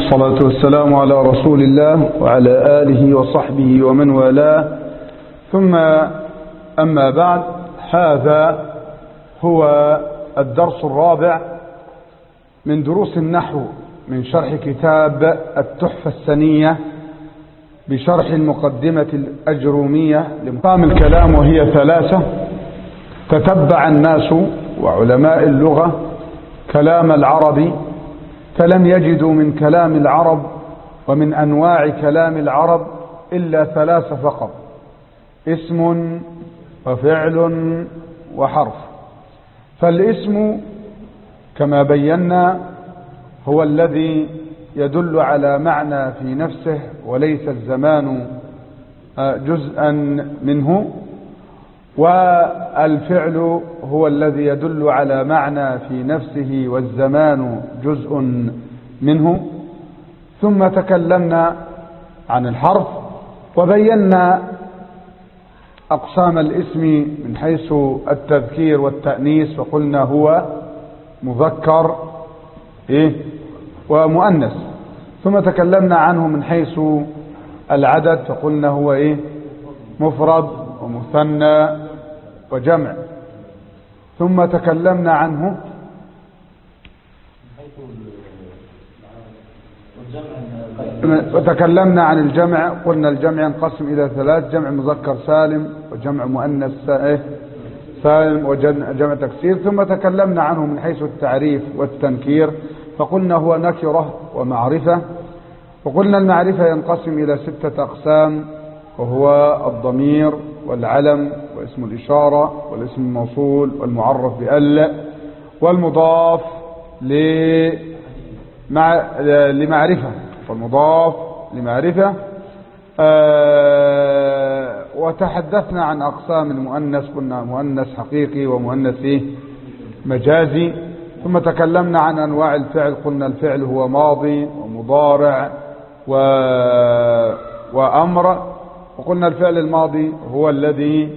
والصلاة والسلام على رسول الله وعلى آله وصحبه ومن والاه ثم أما بعد هذا هو الدرس الرابع من دروس النحو من شرح كتاب التحفة السنية بشرح المقدمة الأجرومية لمقام الكلام وهي ثلاثة تتبع الناس وعلماء اللغة كلام العرب فلم يجدوا من كلام العرب ومن أنواع كلام العرب إلا ثلاثة فقط اسم وفعل وحرف فالاسم كما بينا هو الذي يدل على معنى في نفسه وليس الزمان جزءا منه والفعل هو الذي يدل على معنى في نفسه والزمان جزء منه ثم تكلمنا عن الحرف وبينا أقسام الاسم من حيث التذكير والتأنيس وقلنا هو مذكر إيه ومؤنث ثم تكلمنا عنه من حيث العدد فقلنا هو إيه مفرد ومثنى وجمع ثم تكلمنا عنه وتكلمنا عن الجمع قلنا الجمع ينقسم إلى ثلاث جمع مذكر سالم وجمع مؤنث سالم وجمع تكسير ثم تكلمنا عنه من حيث التعريف والتنكير فقلنا هو نكرة ومعرفة وقلنا المعرفة ينقسم إلى ستة أقسام وهو الضمير والعلم واسم الإشارة والاسم الموصول والمعرف بأل والمضاف لمع... لمعرفة والمضاف لمعرفة آه وتحدثنا عن أقسام المؤنث قلنا مؤنث حقيقي ومؤنث إيه؟ مجازي ثم تكلمنا عن أنواع الفعل قلنا الفعل هو ماضي ومضارع و... وأمر وقلنا الفعل الماضي هو الذي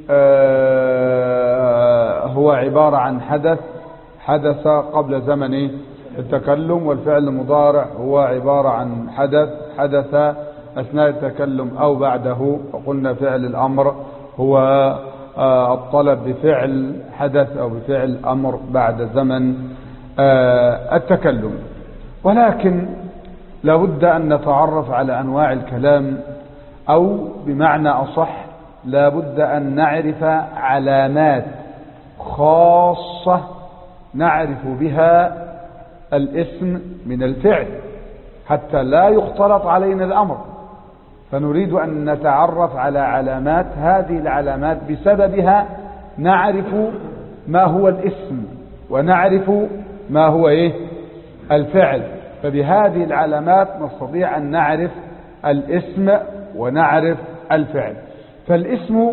آه هو عبارة عن حدث حدث قبل زمن التكلم والفعل المضارع هو عبارة عن حدث حدث أثناء التكلم أو بعده وقلنا فعل الأمر هو آه الطلب بفعل حدث أو بفعل أمر بعد زمن آه التكلم ولكن لابد أن نتعرف على أنواع الكلام أو بمعنى أصح لابد أن نعرف علامات خاصة نعرف بها الاسم من الفعل حتى لا يختلط علينا الأمر فنريد أن نتعرف على علامات هذه العلامات بسببها نعرف ما هو الاسم ونعرف ما هو إيه الفعل فبهذه العلامات نستطيع أن نعرف الاسم ونعرف الفعل فالاسم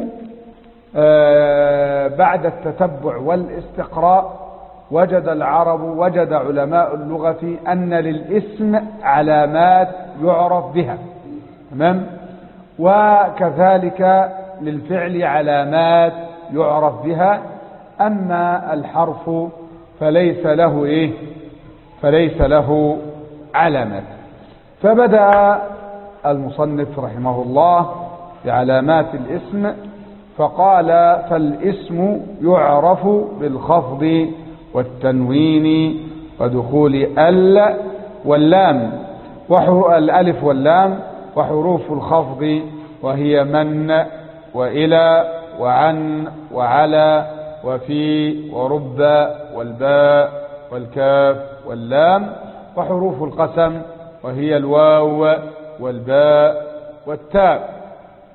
بعد التتبع والاستقراء وجد العرب وجد علماء اللغة أن للاسم علامات يعرف بها تمام وكذلك للفعل علامات يعرف بها أما الحرف فليس له إيه فليس له علامات فبدأ المصنف رحمه الله بعلامات الاسم فقال فالاسم يعرف بالخفض والتنوين ودخول ال واللام الالف واللام وحروف الخفض وهي من والى وعن وعلى وفي ورب والباء والكاف واللام وحروف القسم وهي الواو والباء والتاء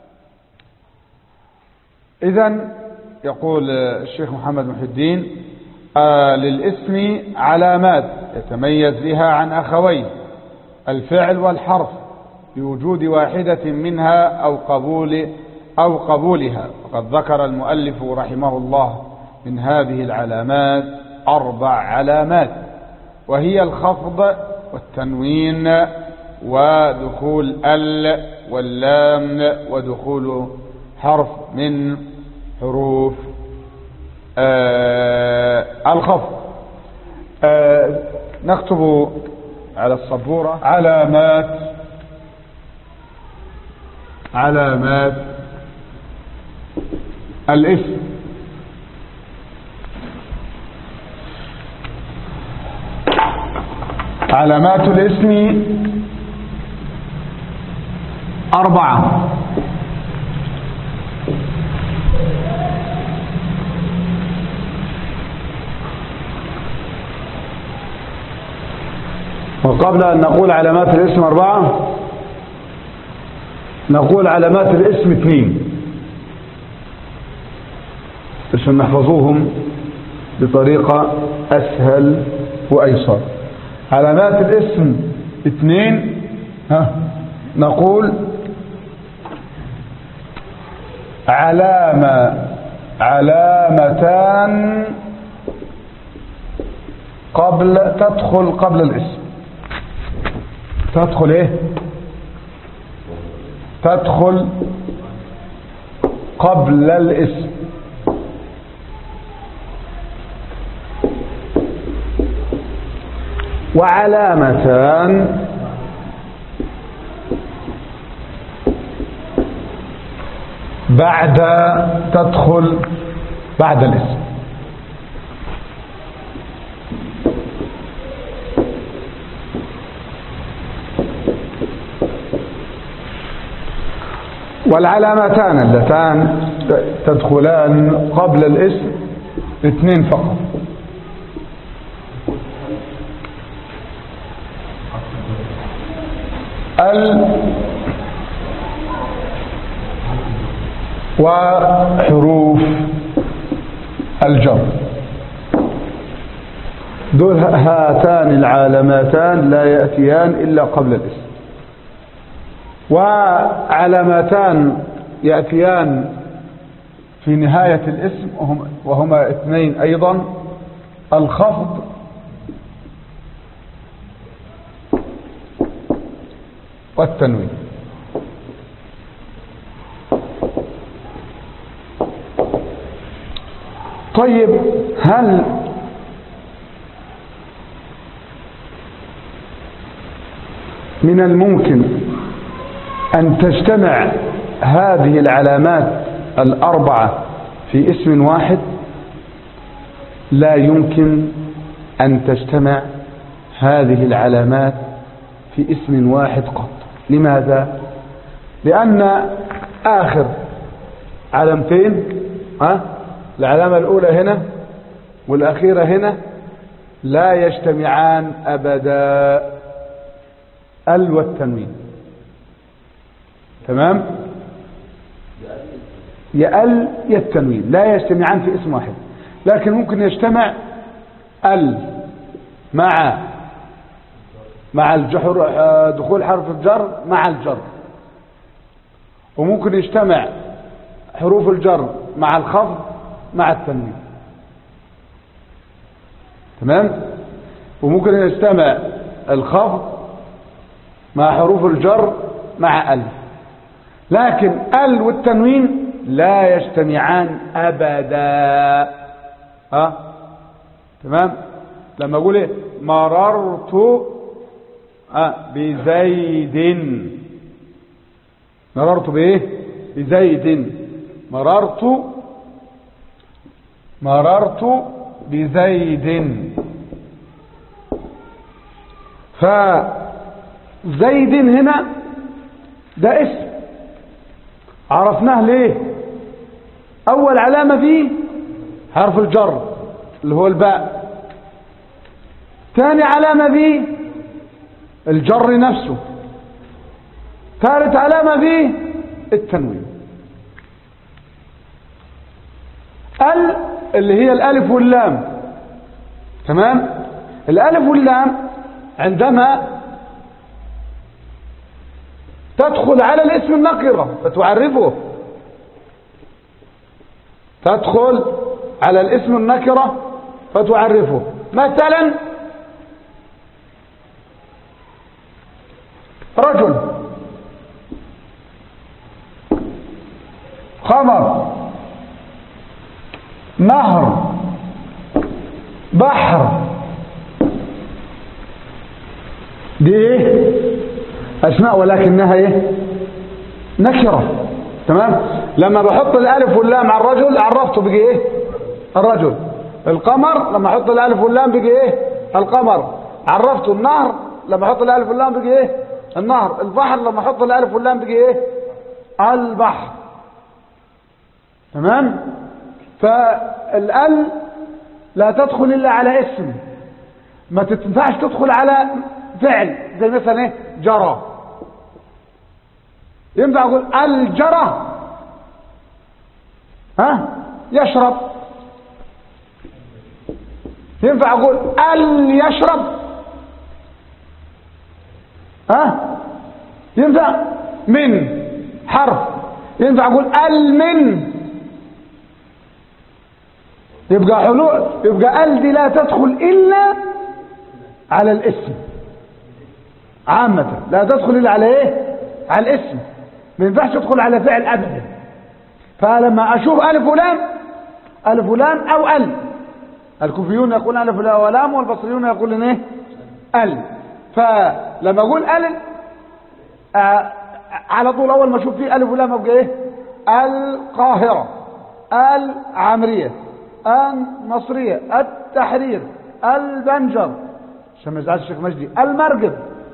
إذا يقول الشيخ محمد محي الدين آه للاسم علامات يتميز بها عن أخوين الفعل والحرف بوجود واحدة منها أو قبول أو قبولها وقد ذكر المؤلف رحمه الله من هذه العلامات أربع علامات وهي الخفض والتنوين ودخول ال واللام ودخول حرف من حروف آه الخفض آه نكتب على السبورة علامات علامات الاسم علامات الاسم أربعة وقبل أن نقول علامات الاسم أربعة نقول علامات الاسم اثنين عشان نحفظوهم بطريقة أسهل وأيسر علامات الاسم اثنين ها نقول علامة علامتان قبل تدخل قبل الاسم تدخل ايه تدخل قبل الاسم وعلامتان بعد تدخل بعد الاسم والعلامتان اللتان تدخلان قبل الاسم اثنين فقط ال وحروف الجر دول هاتان العالمتان لا يأتيان إلا قبل الاسم وعلامتان يأتيان في نهاية الاسم وهم وهما اثنين أيضا الخفض والتنوين طيب هل من الممكن أن تجتمع هذه العلامات الأربعة في اسم واحد لا يمكن أن تجتمع هذه العلامات في اسم واحد قط لماذا؟ لأن آخر علامتين ها العلامة الأولى هنا والأخيرة هنا لا يجتمعان أبدا ال والتنوين تمام يا ال يا التنوين لا يجتمعان في اسم واحد لكن ممكن يجتمع ال مع مع الجحر دخول حرف الجر مع الجر وممكن يجتمع حروف الجر مع الخفض مع التنوين تمام وممكن يجتمع الخفض مع حروف الجر مع ال لكن ال والتنوين لا يجتمعان ابدا ها تمام لما اقول ايه مررت آه بزيد مررت بايه بزيد مررت مررت بزيد فزيد هنا ده اسم عرفناه ليه اول علامة فيه حرف الجر اللي هو الباء ثاني علامة فيه الجر نفسه ثالث علامة فيه التنوين ال اللي هي الالف واللام تمام الالف واللام عندما تدخل على الاسم النكرة فتعرفه تدخل على الاسم النكرة فتعرفه مثلا رجل خمر نهر بحر دي ايه اسماء ولكنها ايه نكرة تمام لما بحط الالف واللام على الرجل عرفته بيجي ايه الرجل القمر لما احط الالف واللام بيجي ايه القمر عرفته النهر لما احط الالف واللام بيجي ايه النهر البحر لما احط الالف واللام بيجي ايه البحر تمام فالال لا تدخل الا على اسم ما تنفعش تدخل على فعل زي مثلا ايه جرى ينفع اقول الجرى ها يشرب ينفع اقول ال يشرب ها ينفع من حرف ينفع اقول ال من يبقى حلول يبقى ال دي لا تدخل الا على الاسم عامة لا تدخل الا على ايه على الاسم ما ينفعش تدخل على فعل ابدا فلما اشوف الف ولام الف ولام او ال الكوفيون يقولون الف ولام والبصريون يقولون ايه ال فلما اقول ال آه على طول اول ما اشوف فيه الف ولام ابقى ايه القاهره العمريه النصريه التحرير البنجر عشان ما يزعلش الشيخ مجدي المرقب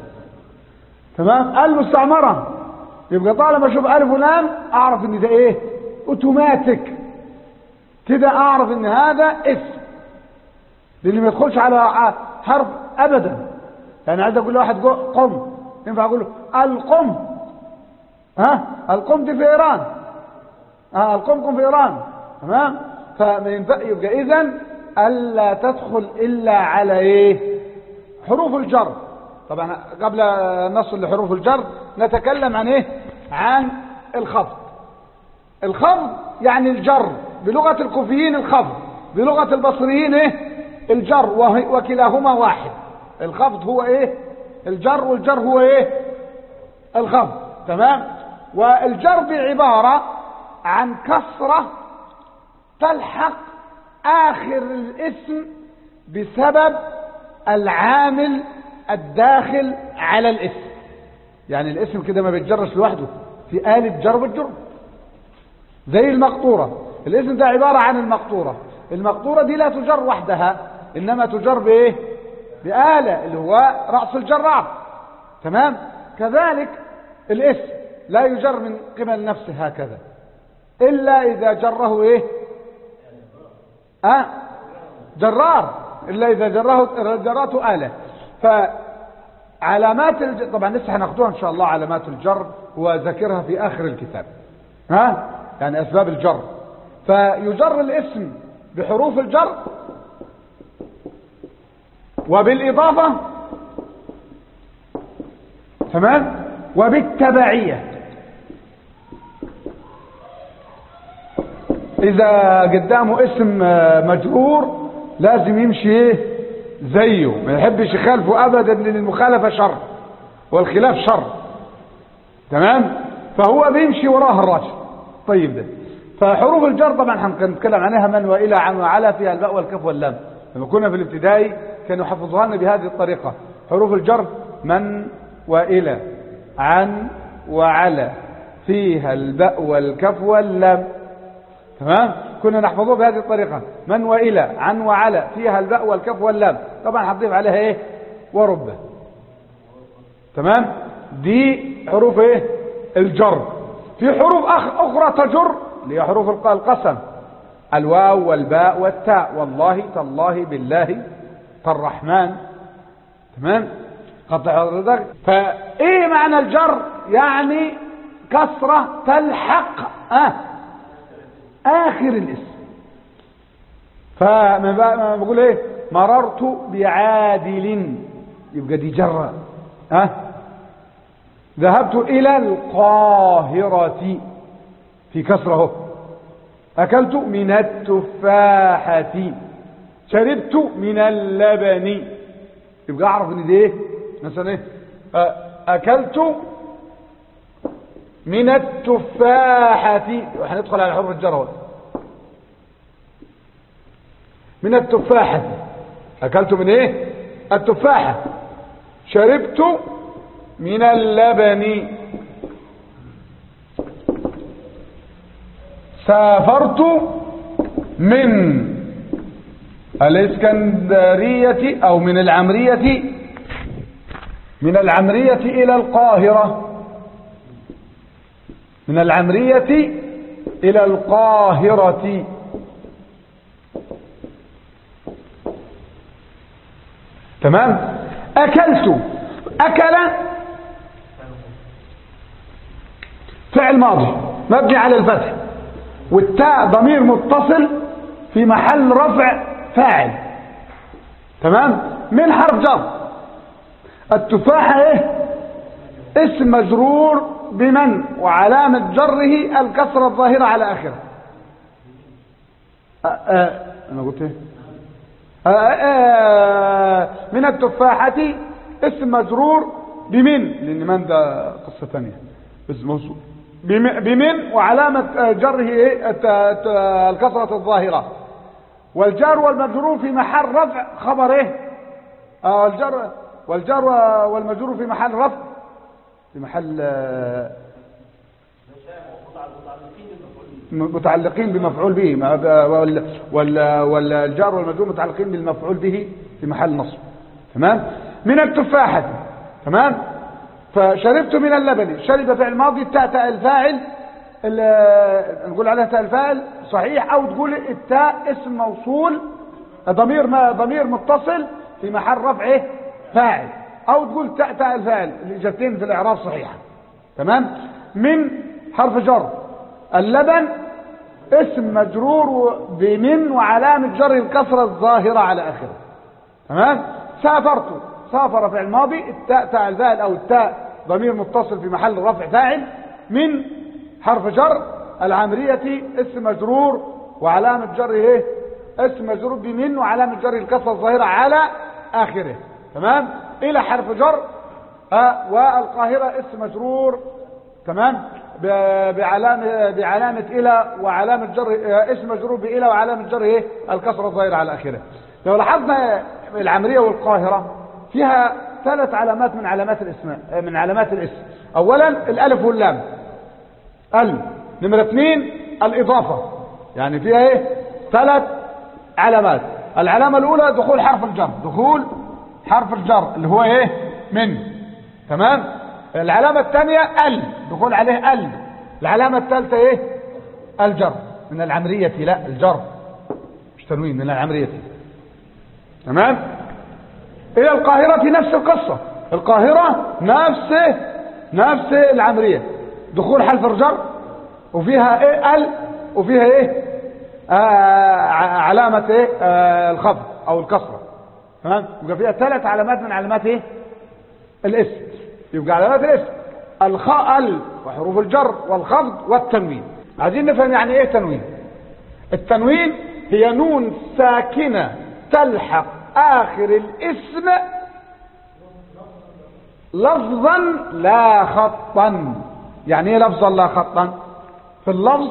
تمام المستعمره يبقى طالما اشوف الف ولام اعرف ان ده ايه اوتوماتيك كده اعرف ان هذا اسم لان ما يدخلش على حرف ابدا يعني عايز اقول لواحد قم ينفع اقول له القم ها القم دي في ايران ها القمكم في ايران تمام فما ينفع يبقى اذا الا تدخل الا على ايه حروف الجر طبعا قبل أن نصل لحروف الجر نتكلم عن ايه عن الخفض الخفض يعني الجر بلغة الكوفيين الخفض بلغة البصريين ايه الجر وكلاهما واحد الخفض هو ايه الجر والجر هو ايه الخفض تمام والجر بعبارة عن كسرة تلحق آخر الاسم بسبب العامل الداخل على الاسم يعني الاسم كده ما بيتجرش لوحده في آلة جر بالجر زي المقطورة الاسم ده عبارة عن المقطورة المقطورة دي لا تجر وحدها إنما تجر بإيه بآلة اللي هو رأس الجرار تمام كذلك الاسم لا يجر من قبل نفسه هكذا إلا إذا جره إيه أه جرار إلا إذا جره جراته آلة فعلامات الج... طبعا لسه هناخدوها إن شاء الله علامات الجر وذاكرها في آخر الكتاب ها يعني أسباب الجر فيجر الاسم بحروف الجر وبالإضافة تمام وبالتبعية إذا قدامه اسم مجرور لازم يمشي ايه زيه ما يحبش يخالفه أبدا لأن المخالفة شر والخلاف شر تمام فهو بيمشي وراه الراجل طيب ده فحروف الجر طبعا هنتكلم عنها من والى عن وعلى فيها الباء والكاف واللام لما كنا في الابتدائي كانوا يحفظوها لنا بهذه الطريقة حروف الجر من والى عن وعلى فيها الباء والكاف واللام تمام كنا نحفظوها بهذه الطريقة من والى عن وعلى فيها الباء والكاف واللام طبعا هتضيف عليها ايه ورب تمام دي حروف ايه الجر في حروف اخرى تجر اللي هي حروف القسم الواو والباء والتاء والله تالله بالله الرحمن تمام قطع حضرتك فايه معنى الجر يعني كسرة تلحق آه اخر الاسم فما بقول ايه مررت بعادل يبقى دي جرة ها أه؟ ذهبت الى القاهرة في كسره اكلت من التفاحة شربت من اللبن يبقى اعرف ان دي ايه مثلا ايه اكلت من التفاحة هندخل على حروف الجر من التفاحة اكلت من ايه التفاحة شربت من اللبن سافرت من الإسكندرية أو من العمرية من العمرية إلى القاهرة من العمرية إلى القاهرة تمام أكلت أكل فعل ماضي مبني على الفتح والتاء ضمير متصل في محل رفع فاعل تمام من حرف جر التفاحة ايه اسم مجرور بمن وعلامة جره الكسرة الظاهرة على آخره أه أه أنا قلت ايه أه من التفاحة اسم مجرور بمن لأن من ده قصة ثانية اسم موصول بمن وعلامة جره ايه الكسرة الظاهرة والجار والمجرور في محل رفع خبر ايه آه الجر والجار والمجرور في محل رفع في محل متعلقين بمفعول به والجار والمجرور متعلقين بالمفعول به في محل نصب تمام من التفاحة تمام فشربت من اللبن شرب فعل ماضي تاء تاء الفاعل نقول عليها تاء الفاعل صحيح او تقول التاء اسم موصول ضمير ما ضمير متصل في محل رفعه فاعل او تقول تاء تاء الفاعل الاجابتين في الاعراب صحيحه تمام من حرف جر اللبن اسم مجرور بمن وعلامه جر الكسره الظاهره على اخره تمام سافرت سافر فعل ماضي التاء تاء الفاعل او التاء ضمير متصل في محل رفع فاعل من حرف جر العامرية اسم مجرور وعلامة جره ايه اسم مجرور بمن وعلامة جره الكسرة الظاهرة على اخره تمام الى حرف جر آه والقاهرة اسم مجرور تمام بعلامة بعلامة الى وعلامة جر اسم مجرور بإلى وعلامة جره ايه الكسرة الظاهرة على اخره لو لاحظنا العمرية والقاهرة فيها ثلاث علامات من علامات الاسم من علامات الاسم اولا الالف واللام ال نمرة اثنين الاضافة يعني فيها ايه ثلاث علامات العلامة الاولى دخول حرف الجر دخول حرف الجر اللي هو ايه من تمام العلامة الثانية ال دخول عليه ال العلامة الثالثة ايه الجر من العمرية لا الجر مش تنوين من العمرية تمام الى القاهرة نفس القصة القاهرة نفس نفس العمرية دخول حرف الجر وفيها ايه ال وفيها ايه آه علامة ايه آه الخفض او الكسرة تمام يبقى فيها ثلاث علامات من علامات ايه الاسم يبقى علامات الاسم الخاء ال وحروف الجر والخفض والتنوين عايزين نفهم يعني ايه تنوين التنوين هي نون ساكنة تلحق اخر الاسم لفظا لا خطا يعني ايه لفظا لا خطا في اللفظ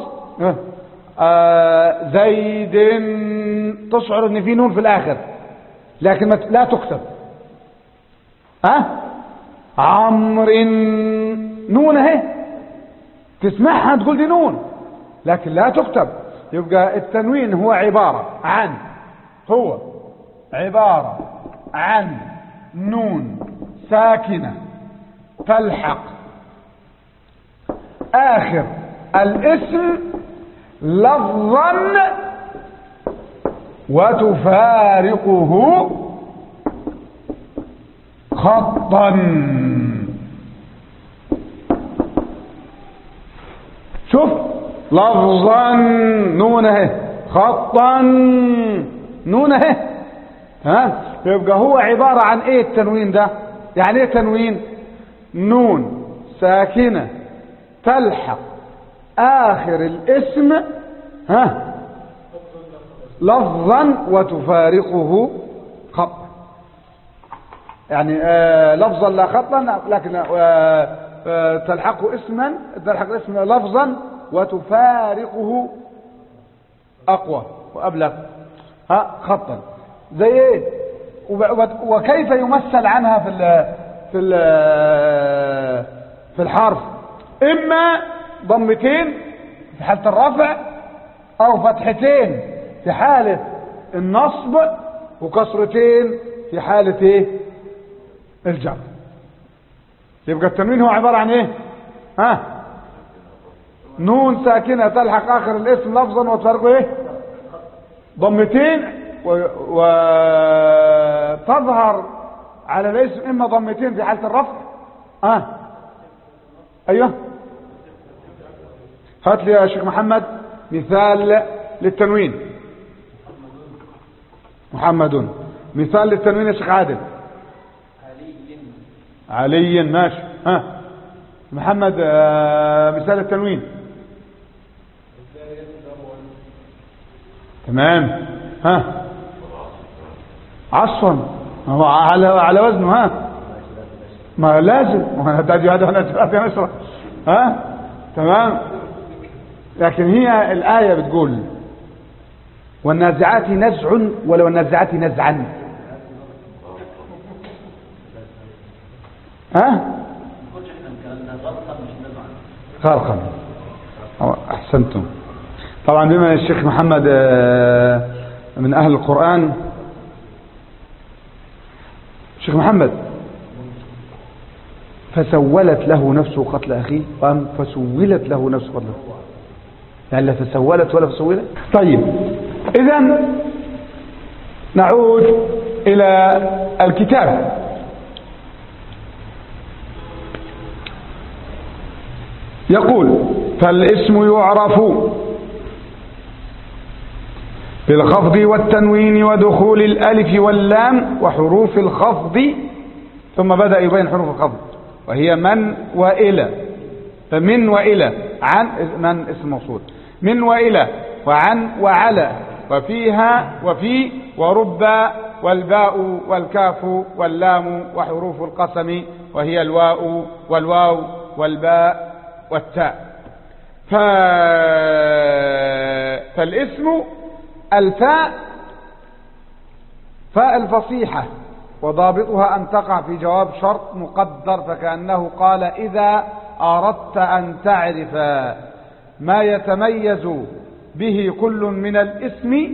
آه زيد تشعر ان في نون في الاخر لكن لا تكتب ها أه؟ عمر نون اهي تسمعها تقول دي نون لكن لا تكتب يبقى التنوين هو عبارة عن هو عبارة عن نون ساكنة تلحق آخر الاسم لفظا وتفارقه خطا شوف لفظا نون اهي خطا نون اهي ها يبقى هو عبارة عن ايه التنوين ده يعني ايه تنوين نون ساكنة تلحق اخر الاسم ها لفظا وتفارقه خطا يعني آه لفظا لا خطا لكن آه آه تلحقه اسما تلحق الاسم لفظا وتفارقه اقوى وابلغ ها خطا زي ايه وكيف يمثل عنها في في ال- في الحرف اما ضمتين في حالة الرفع او فتحتين في حالة النصب وكسرتين في حالة ايه الجر يبقى التنوين هو عبارة عن ايه ها نون ساكنة تلحق اخر الاسم لفظا وتفرقه ايه ضمتين و- وتظهر على الاسم اما ضمتين في حالة الرفع اه ايوه هات لي يا شيخ محمد مثال للتنوين محمد مثال للتنوين يا شيخ عادل علي ماشي ها محمد آه، مثال التنوين تمام ها عصفا هو على على وزنه ها ما لازم وانا تاجي هذا انا نشرح ها تمام لكن هي الآية بتقول والنازعات نزع ولو النازعات نزعا ها خارقا أو احسنتم طبعا بما الشيخ محمد آه، من اهل القرآن شيخ محمد فسولت له نفسه قتل اخيه قام فسولت له نفسه قتل اخيه يعني لا تسولت ولا فسولت طيب اذا نعود الى الكتاب يقول فالاسم يعرف بالخفض والتنوين ودخول الالف واللام وحروف الخفض ثم بدأ يبين حروف الخفض وهي من وإلى فمن وإلى عن من اسم موصول من وإلى وعن وعلى وفيها وفي ورب والباء والكاف واللام وحروف القسم وهي الواو والواو والباء والتاء ف... فالاسم الفاء فاء الفصيحة وضابطها أن تقع في جواب شرط مقدر فكأنه قال إذا أردت أن تعرف ما يتميز به كل من الاسم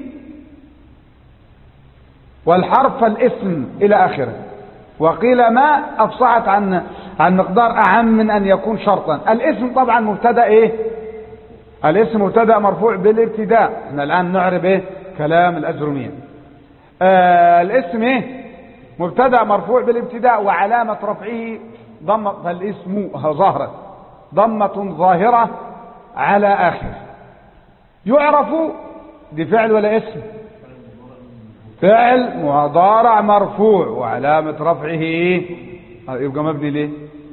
والحرف فالاسم إلى آخره وقيل ما أفصحت عن عن مقدار أعم من أن يكون شرطا الاسم طبعا مبتدا إيه الاسم مبتدا مرفوع بالابتداء احنا الآن نعرب إيه كلام الأجرمية آه الاسم إيه مبتدا مرفوع بالابتداء وعلامة رفعه ضم فالاسم ظاهرة ضمة ظاهرة على آخره يعرف دي فعل ولا اسم فعل مضارع مرفوع وعلامة رفعه ايه يبقى مبني ليه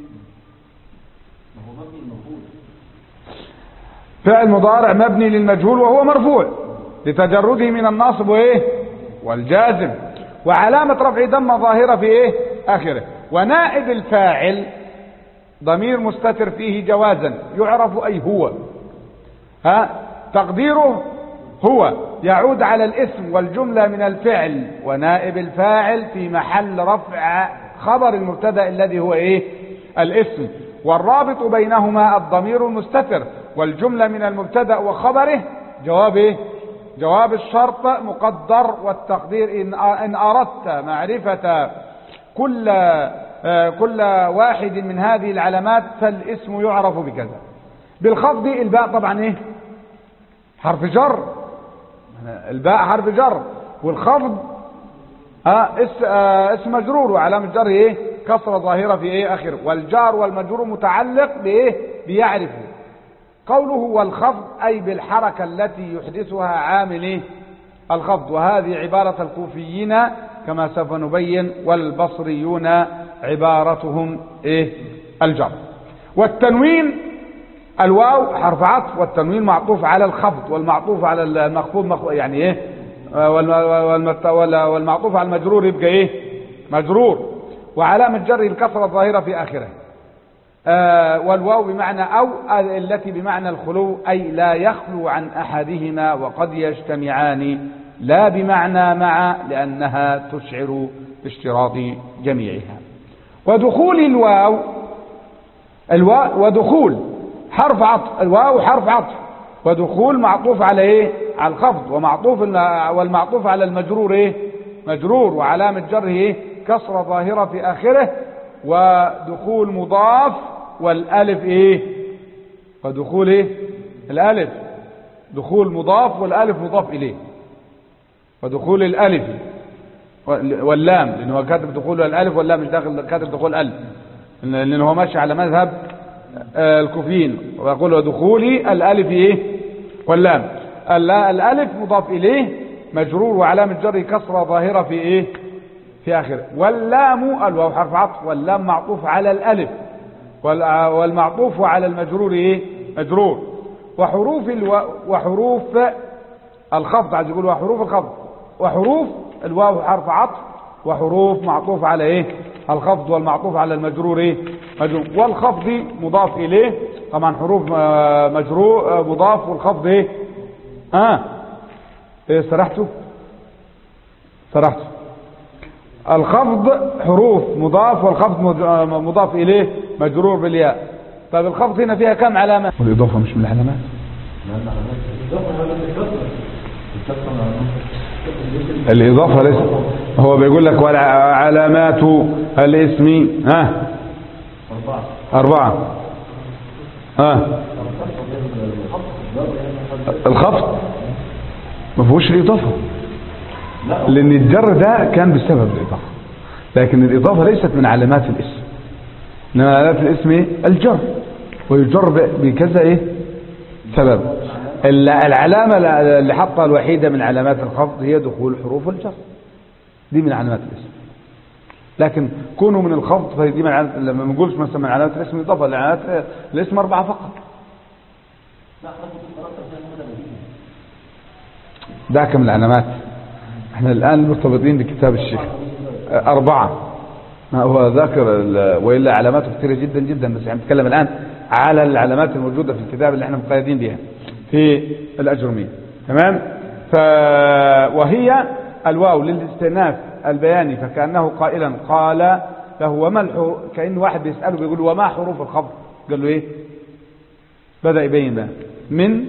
فعل مضارع مبني للمجهول وهو مرفوع لتجرده من الناصب وايه والجازم وعلامة رفع ضمة ظاهرة في ايه اخره ونائب الفاعل ضمير مستتر فيه جوازا يعرف اي هو ها تقديره هو يعود على الاسم والجملة من الفعل ونائب الفاعل في محل رفع خبر المبتدا الذي هو ايه الاسم والرابط بينهما الضمير المستتر والجملة من المبتدا وخبره جواب ايه جواب الشرط مقدر والتقدير إن, إن أردت معرفة كل آه كل واحد من هذه العلامات فالاسم يعرف بكذا بالخفض الباء طبعا ايه حرف جر الباء حرف جر والخفض ها اسم, آه اسم مجرور وعلامة جر ايه كسرة ظاهرة في ايه اخر والجار والمجرور متعلق بايه بيعرف قوله والخفض اي بالحركة التي يحدثها عامل ايه الخفض وهذه عبارة الكوفيين كما سوف نبين والبصريون عبارتهم ايه الجر والتنوين الواو حرف عطف والتنوين معطوف على الخفض والمعطوف على المخفوض مخ... يعني ايه والمت... والمعطوف على المجرور يبقى ايه مجرور وعلامة جر الكسرة الظاهرة في آخره آه والواو بمعنى أو التي بمعنى الخلو أي لا يخلو عن أحدهما وقد يجتمعان لا بمعنى مع لأنها تشعر باشتراط جميعها ودخول الواو الواو ودخول حرف عطف الواو حرف عطف ودخول معطوف على ايه على الخفض ومعطوف والمعطوف على المجرور ايه مجرور وعلامة جره ايه كسرة ظاهرة في اخره ودخول مضاف والالف ايه ودخول ايه الالف دخول مضاف والالف مضاف اليه ودخول الالف واللام لانه هو كاتب دخول الالف واللام مش داخل كاتب دخول الالف لانه هو ماشي على مذهب الكوفيين ويقول ودخولي الالف ايه واللام الالف مضاف اليه مجرور وعلامه جره كسره ظاهره في ايه في اخره واللام الواو حرف عطف واللام معطوف على الالف والمعطوف على المجرور ايه مجرور وحروف الو... وحروف الخفض عايز يقول وحروف الخفض وحروف الواو حرف عطف وحروف معطوف على ايه الخفض والمعطوف على المجرور ايه مجرور والخفض مضاف اليه طبعا حروف مجرور مضاف والخفض ايه اه ايه سرحتوا سرحتوا الخفض حروف مضاف والخفض مضاف اليه مجرور بالياء طيب الخفض هنا فيها كم علامه والاضافه مش من العلامات الإضافة ليس هو بيقول لك علامات الاسم ها أربعة ها الخفض ما فيهوش الإضافة لأن الجر ده كان بسبب الإضافة لكن الإضافة ليست من علامات الاسم إنما علامات الاسم إيه؟ الجر ويجر بكذا إيه سبب العلامة اللي حطها الوحيدة من علامات الخفض هي دخول حروف الجر دي من علامات الاسم لكن كونه من الخفض فدي من علامات لما ما نقولش مثلا من علامات الاسم اضافه لعلامات الاسم اربعه فقط ده كم العلامات احنا الان مرتبطين بكتاب الشيخ اربعه هو ذاكر والا علاماته كثيره جدا جدا بس يعني نتكلم الان على العلامات الموجوده في الكتاب اللي احنا مقيدين بها في الأجرمية تمام ف... وهي الواو للاستئناف البياني فكأنه قائلا قال له وما الحروف كأن واحد بيسأله بيقول له وما حروف الخفض قال له ايه بدأ يبين بقى من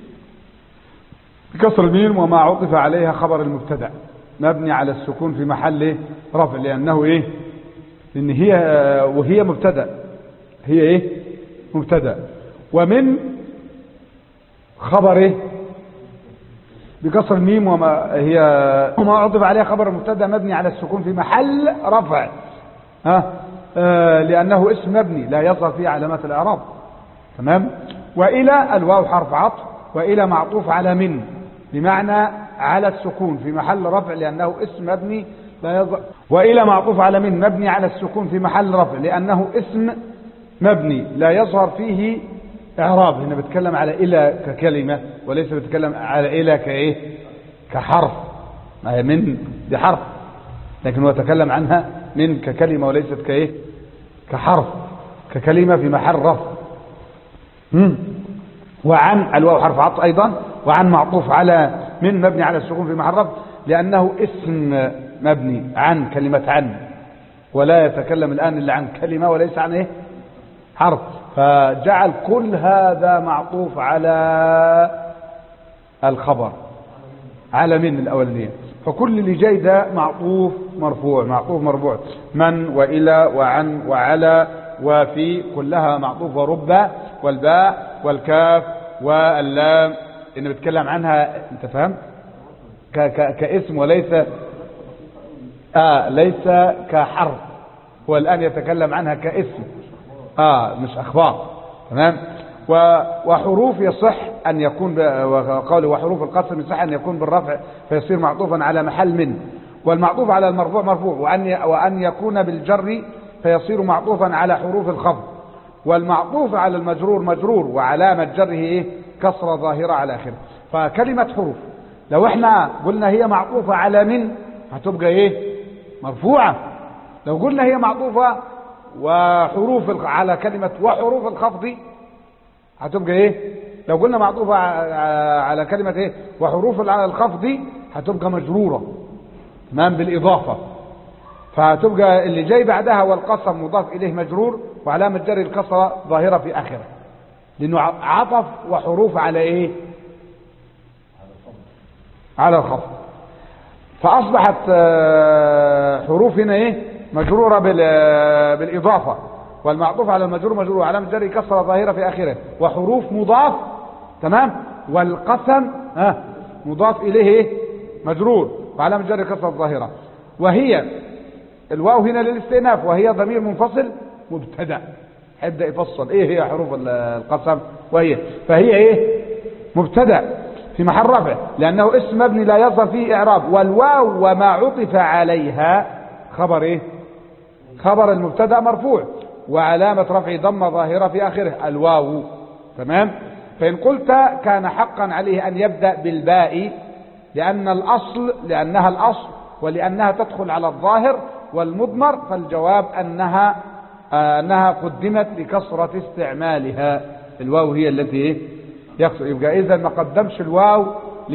بكسر الميم وما عطف عليها خبر المبتدا مبني على السكون في محل رفع لأنه ايه لأن هي وهي مبتدا هي ايه مبتدا ومن خبر ايه بكسر الميم وما هي وما عطف عليها خبر مبتدا مبني على السكون في محل رفع ها آه لانه اسم مبني لا يظهر فيه علامات الاعراب تمام والى الواو حرف عطف والى معطوف على من بمعنى على السكون في محل رفع لانه اسم مبني لا يظهر والى معطوف على من مبني على السكون في محل رفع لانه اسم مبني لا يظهر فيه اعراب هنا بتكلم على الى ككلمه وليس بتكلم على الى كايه كحرف من دي حرف لكن هو تكلم عنها من ككلمه وليست كايه كحرف ككلمه في محل رفع وعن الواو حرف عطف ايضا وعن معطوف على من مبني على السكون في محل رفع لانه اسم مبني عن كلمه عن ولا يتكلم الان الا عن كلمه وليس عن ايه حرف فجعل كل هذا معطوف على الخبر على من الأولانية فكل اللي جاي ده معطوف مرفوع معطوف مرفوع من وإلى وعن وعلى وفي كلها معطوف ورب والباء والكاف واللام إنه بيتكلم عنها أنت فهم ك ك كاسم وليس آه ليس كحرف هو الآن يتكلم عنها كاسم آه مش أخبار تمام وحروف يصح أن يكون وقوله وحروف القسم يصح أن يكون بالرفع فيصير معطوفا على محل من والمعطوف على المرفوع مرفوع وأن وأن يكون بالجر فيصير معطوفا على حروف الخفض والمعطوف على المجرور مجرور وعلامة جره إيه كسرة ظاهرة على آخره فكلمة حروف لو احنا قلنا هي معطوفة على من هتبقى ايه مرفوعة لو قلنا هي معطوفة وحروف على كلمة وحروف الخفض هتبقى ايه لو قلنا معطوفة على كلمة ايه وحروف على الخفض هتبقى مجرورة تمام بالإضافة فتبقى اللي جاي بعدها والقسم مضاف إليه مجرور وعلامة جر الكسرة ظاهرة في آخره لأنه عطف وحروف على إيه على الخفض فأصبحت حروف هنا إيه مجرورة بالإضافة والمعطوف على المجرور مجرور وعلامة جر كسرة ظاهرة في آخره وحروف مضاف تمام والقسم ها مضاف إليه إيه مجرور وعلامة جر كسرة ظاهرة وهي الواو هنا للاستئناف وهي ضمير منفصل مبتدا هيبدا يفصل ايه هي حروف القسم وهي فهي ايه مبتدا في محل رفع لانه اسم مبني لا يظهر فيه اعراب والواو وما عطف عليها خبر ايه خبر المبتدا مرفوع وعلامه رفع ضمه ظاهره في اخره الواو تمام فان قلت كان حقا عليه ان يبدا بالباء لان الاصل لانها الاصل ولانها تدخل على الظاهر والمضمر فالجواب أنها آه أنها قدمت لكثرة استعمالها الواو هي التي يقصد يبقى إذا ما قدمش الواو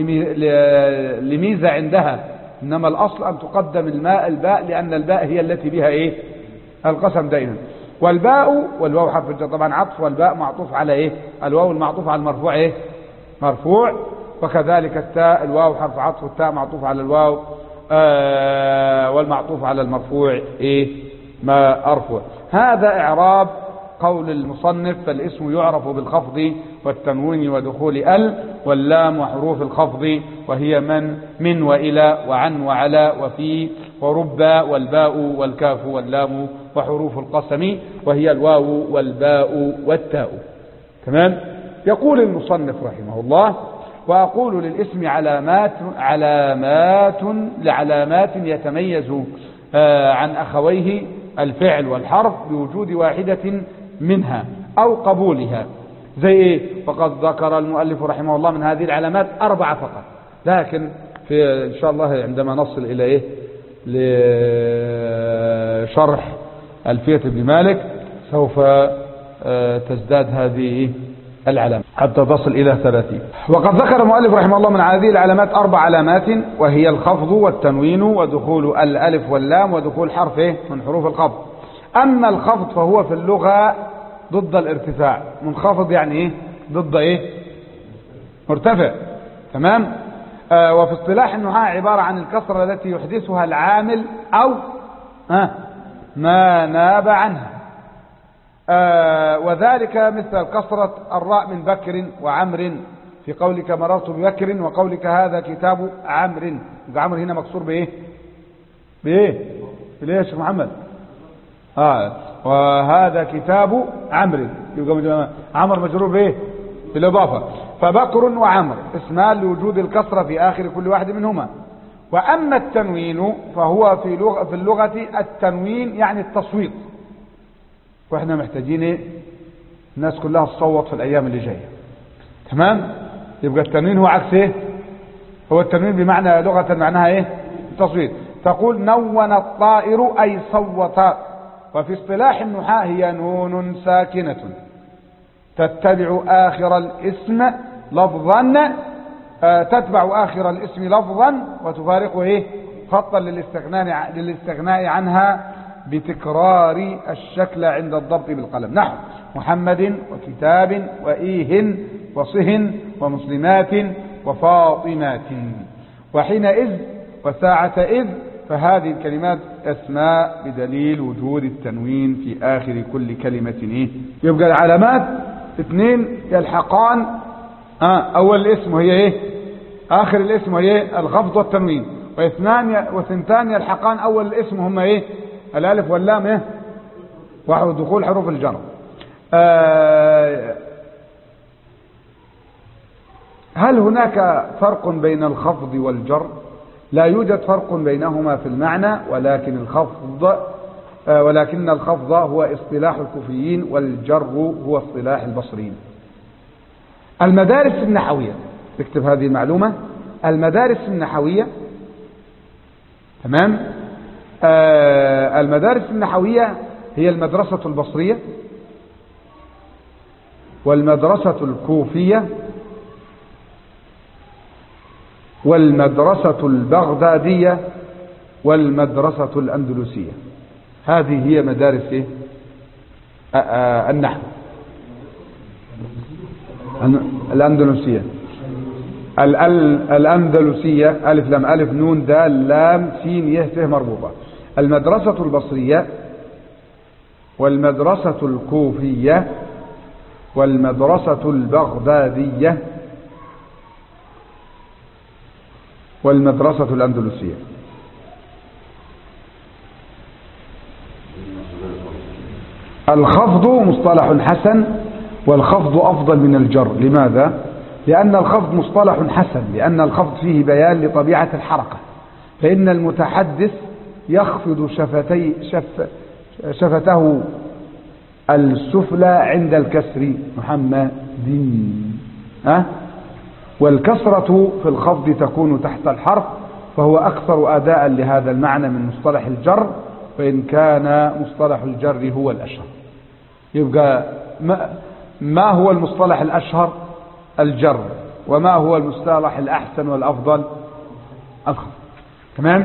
لميزة عندها إنما الأصل أن تقدم الماء الباء لأن الباء هي التي بها إيه القسم دائما والباء والواو حرف الجر طبعا عطف والباء معطوف على إيه الواو المعطوف على المرفوع إيه مرفوع وكذلك التاء الواو حرف عطف والتاء معطوف على الواو آه والمعطوف على المرفوع ايه ما ارفع هذا اعراب قول المصنف فالاسم يعرف بالخفض والتنوين ودخول ال واللام وحروف الخفض وهي من من والى وعن وعلى وفي ورب والباء والكاف واللام وحروف القسم وهي الواو والباء والتاء تمام يقول المصنف رحمه الله وأقول للاسم علامات علامات لعلامات يتميز عن أخويه الفعل والحرف بوجود واحدة منها أو قبولها زي إيه وقد ذكر المؤلف رحمه الله من هذه العلامات أربعة فقط لكن في إن شاء الله عندما نصل إلى إيه لشرح ألفية ابن مالك سوف تزداد هذه العلامة حتى تصل إلى ثلاثين وقد ذكر المؤلف رحمه الله من هذه العلامات أربع علامات وهي الخفض والتنوين ودخول الألف واللام ودخول حرف من حروف الخفض أما الخفض فهو في اللغة ضد الارتفاع منخفض يعني إيه ضد إيه مرتفع تمام آه وفي اصطلاح النحاة عبارة عن الكسرة التي يحدثها العامل أو آه ما ناب عنها آه وذلك مثل كسرة الراء من بكر وعمر في قولك مررت ببكر وقولك هذا كتاب عمر عمر هنا مكسور بايه بايه بايه يا شيخ محمد اه وهذا كتاب عمرو يبقى عمر مجرور بايه بالاضافه فبكر وعمر اسمان لوجود الكسره في اخر كل واحد منهما واما التنوين فهو في لغه في اللغه التنوين يعني التصويت واحنا محتاجين ايه الناس كلها تصوت في الايام اللي جايه تمام يبقى التنوين هو عكس ايه هو التنوين بمعنى لغه معناها ايه التصويت تقول نون الطائر اي صوت وفي اصطلاح النحاة هي نون ساكنة تتبع آخر الاسم لفظا آه تتبع آخر الاسم لفظا وتفارقه إيه خطا للاستغناء, للاستغناء عنها بتكرار الشكل عند الضبط بالقلم نحو محمد وكتاب وإيه وصه ومسلمات وفاطمات وحينئذ وساعة إذ فهذه الكلمات أسماء بدليل وجود التنوين في آخر كل كلمة إيه؟ يبقى العلامات اثنين يلحقان آه أول الاسم وهي إيه آخر الاسم وهي الخفض والتنوين واثنان وثنتان يلحقان أول الاسم هم إيه الألف واللام إيه ودخول حروف الجر آه هل هناك فرق بين الخفض والجر لا يوجد فرق بينهما في المعنى ولكن الخفض ولكن الخفض هو اصطلاح الكوفيين والجر هو اصطلاح البصريين المدارس النحوية اكتب هذه المعلومة المدارس النحوية تمام آه المدارس النحوية هي المدرسة البصرية والمدرسة الكوفية والمدرسة البغدادية والمدرسة الأندلسية هذه هي مدارس إيه؟ آه، آه، النحو الأندلسية ال- ال- الأندلسية ألف لام ألف نون دال لام سين يه ته مربوطة المدرسة البصرية والمدرسة الكوفية والمدرسة البغدادية والمدرسة الأندلسية الخفض مصطلح حسن والخفض أفضل من الجر لماذا؟ لأن الخفض مصطلح حسن لأن الخفض فيه بيان لطبيعة الحركة فإن المتحدث يخفض شفتي شف شفته السفلى عند الكسر محمد أه؟ والكسرة في الخفض تكون تحت الحرف فهو أكثر أداء لهذا المعنى من مصطلح الجر وإن كان مصطلح الجر هو الأشهر يبقى ما, ما هو المصطلح الأشهر الجر وما هو المصطلح الأحسن والأفضل الخفض تمام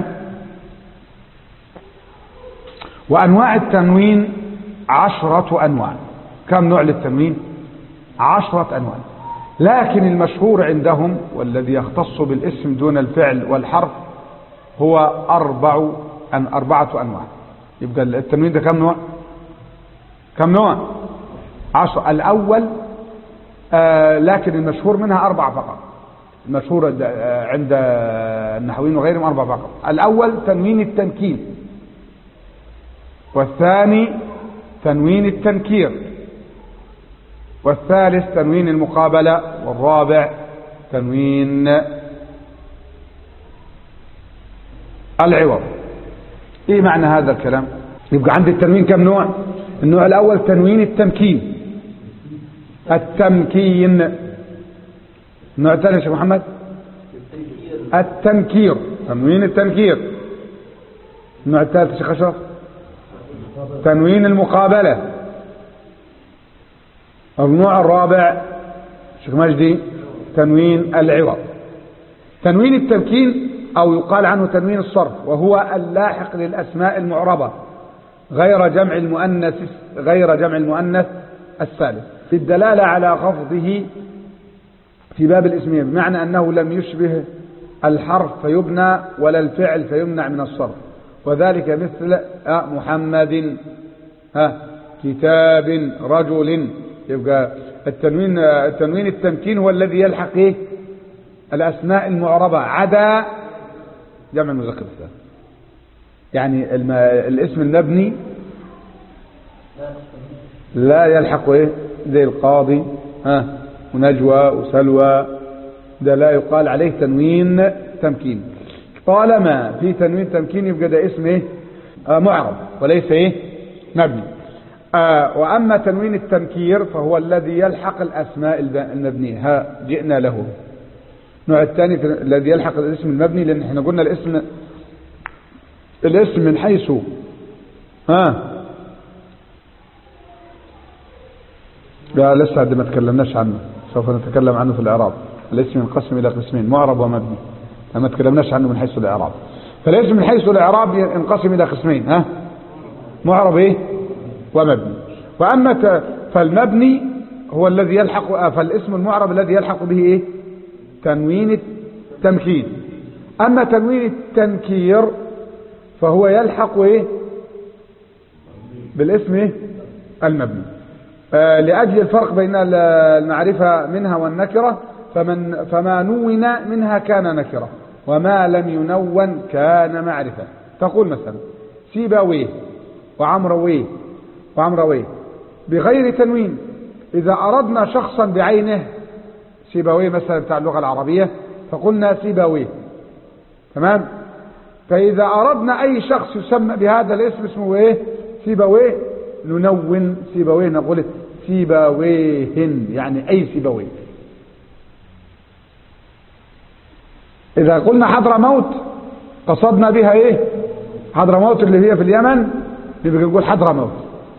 وأنواع التنوين عشرة أنواع كم نوع للتنوين عشرة أنواع لكن المشهور عندهم والذي يختص بالاسم دون الفعل والحرف هو أربع أن أربعة أنواع يبقى التنوين ده كم نوع كم نوع عشر الأول آه لكن المشهور منها أربع فقط المشهور آه عند النحويين وغيرهم أربع فقط الأول تنوين التنكيل والثاني تنوين التنكير والثالث تنوين المقابلة والرابع تنوين العوض ايه معنى هذا الكلام يبقى عندي التنوين كم نوع النوع الاول تنوين التمكين التمكين النوع الثاني يا شيخ محمد التنكير تنوين التنكير النوع الثالث يا شيخ اشرف تنوين المقابله النوع الرابع شيخ مجدي تنوين العوض تنوين التمكين او يقال عنه تنوين الصرف وهو اللاحق للاسماء المعربة غير جمع المؤنث غير جمع المؤنث الثالث في الدلالة على خفضه في باب الاسمية بمعنى انه لم يشبه الحرف فيبنى ولا الفعل فيمنع من الصرف وذلك مثل محمد ها كتاب رجل يبقى التنوين التنوين التمكين هو الذي يلحق ايه الاسماء المعربه عدا جمع المذكر الثاني يعني الم... الاسم المبني لا يلحق ايه زي القاضي ها ونجوى وسلوى ده لا يقال عليه تنوين تمكين طالما في تنوين تمكين يبقى ده اسم ايه آه معرب وليس ايه مبني آه وأما تنوين التنكير فهو الذي يلحق الأسماء المبنية ها جئنا له النوع الثاني الذي يلحق الاسم المبني لأن احنا قلنا الاسم الاسم من حيث ها لا لسه عد ما تكلمناش عنه سوف نتكلم عنه في الإعراب الاسم ينقسم إلى قسمين معرب ومبني ما تكلمناش عنه من حيث الإعراب فالاسم من حيث الإعراب ينقسم إلى قسمين ها معرب ايه ومبني وأما فالمبني هو الذي يلحق فالاسم المعرب الذي يلحق به ايه تنوين التمكين أما تنوين التنكير فهو يلحق ايه بالاسم ايه المبني آه لأجل الفرق بين المعرفة منها والنكرة فمن فما نون منها كان نكرة وما لم ينون كان معرفة تقول مثلا سيباويه وعمرويه وعمرويه بغير تنوين إذا أردنا شخصا بعينه سيبويه مثلا بتاع اللغة العربية فقلنا سيبويه تمام فإذا أردنا أي شخص يسمى بهذا الاسم اسمه إيه سيبويه ننون سيبويه نقول سيبويهن يعني أي سيبويه إذا قلنا حضر موت قصدنا بها إيه حضر موت اللي هي في اليمن يبقى نقول حضر موت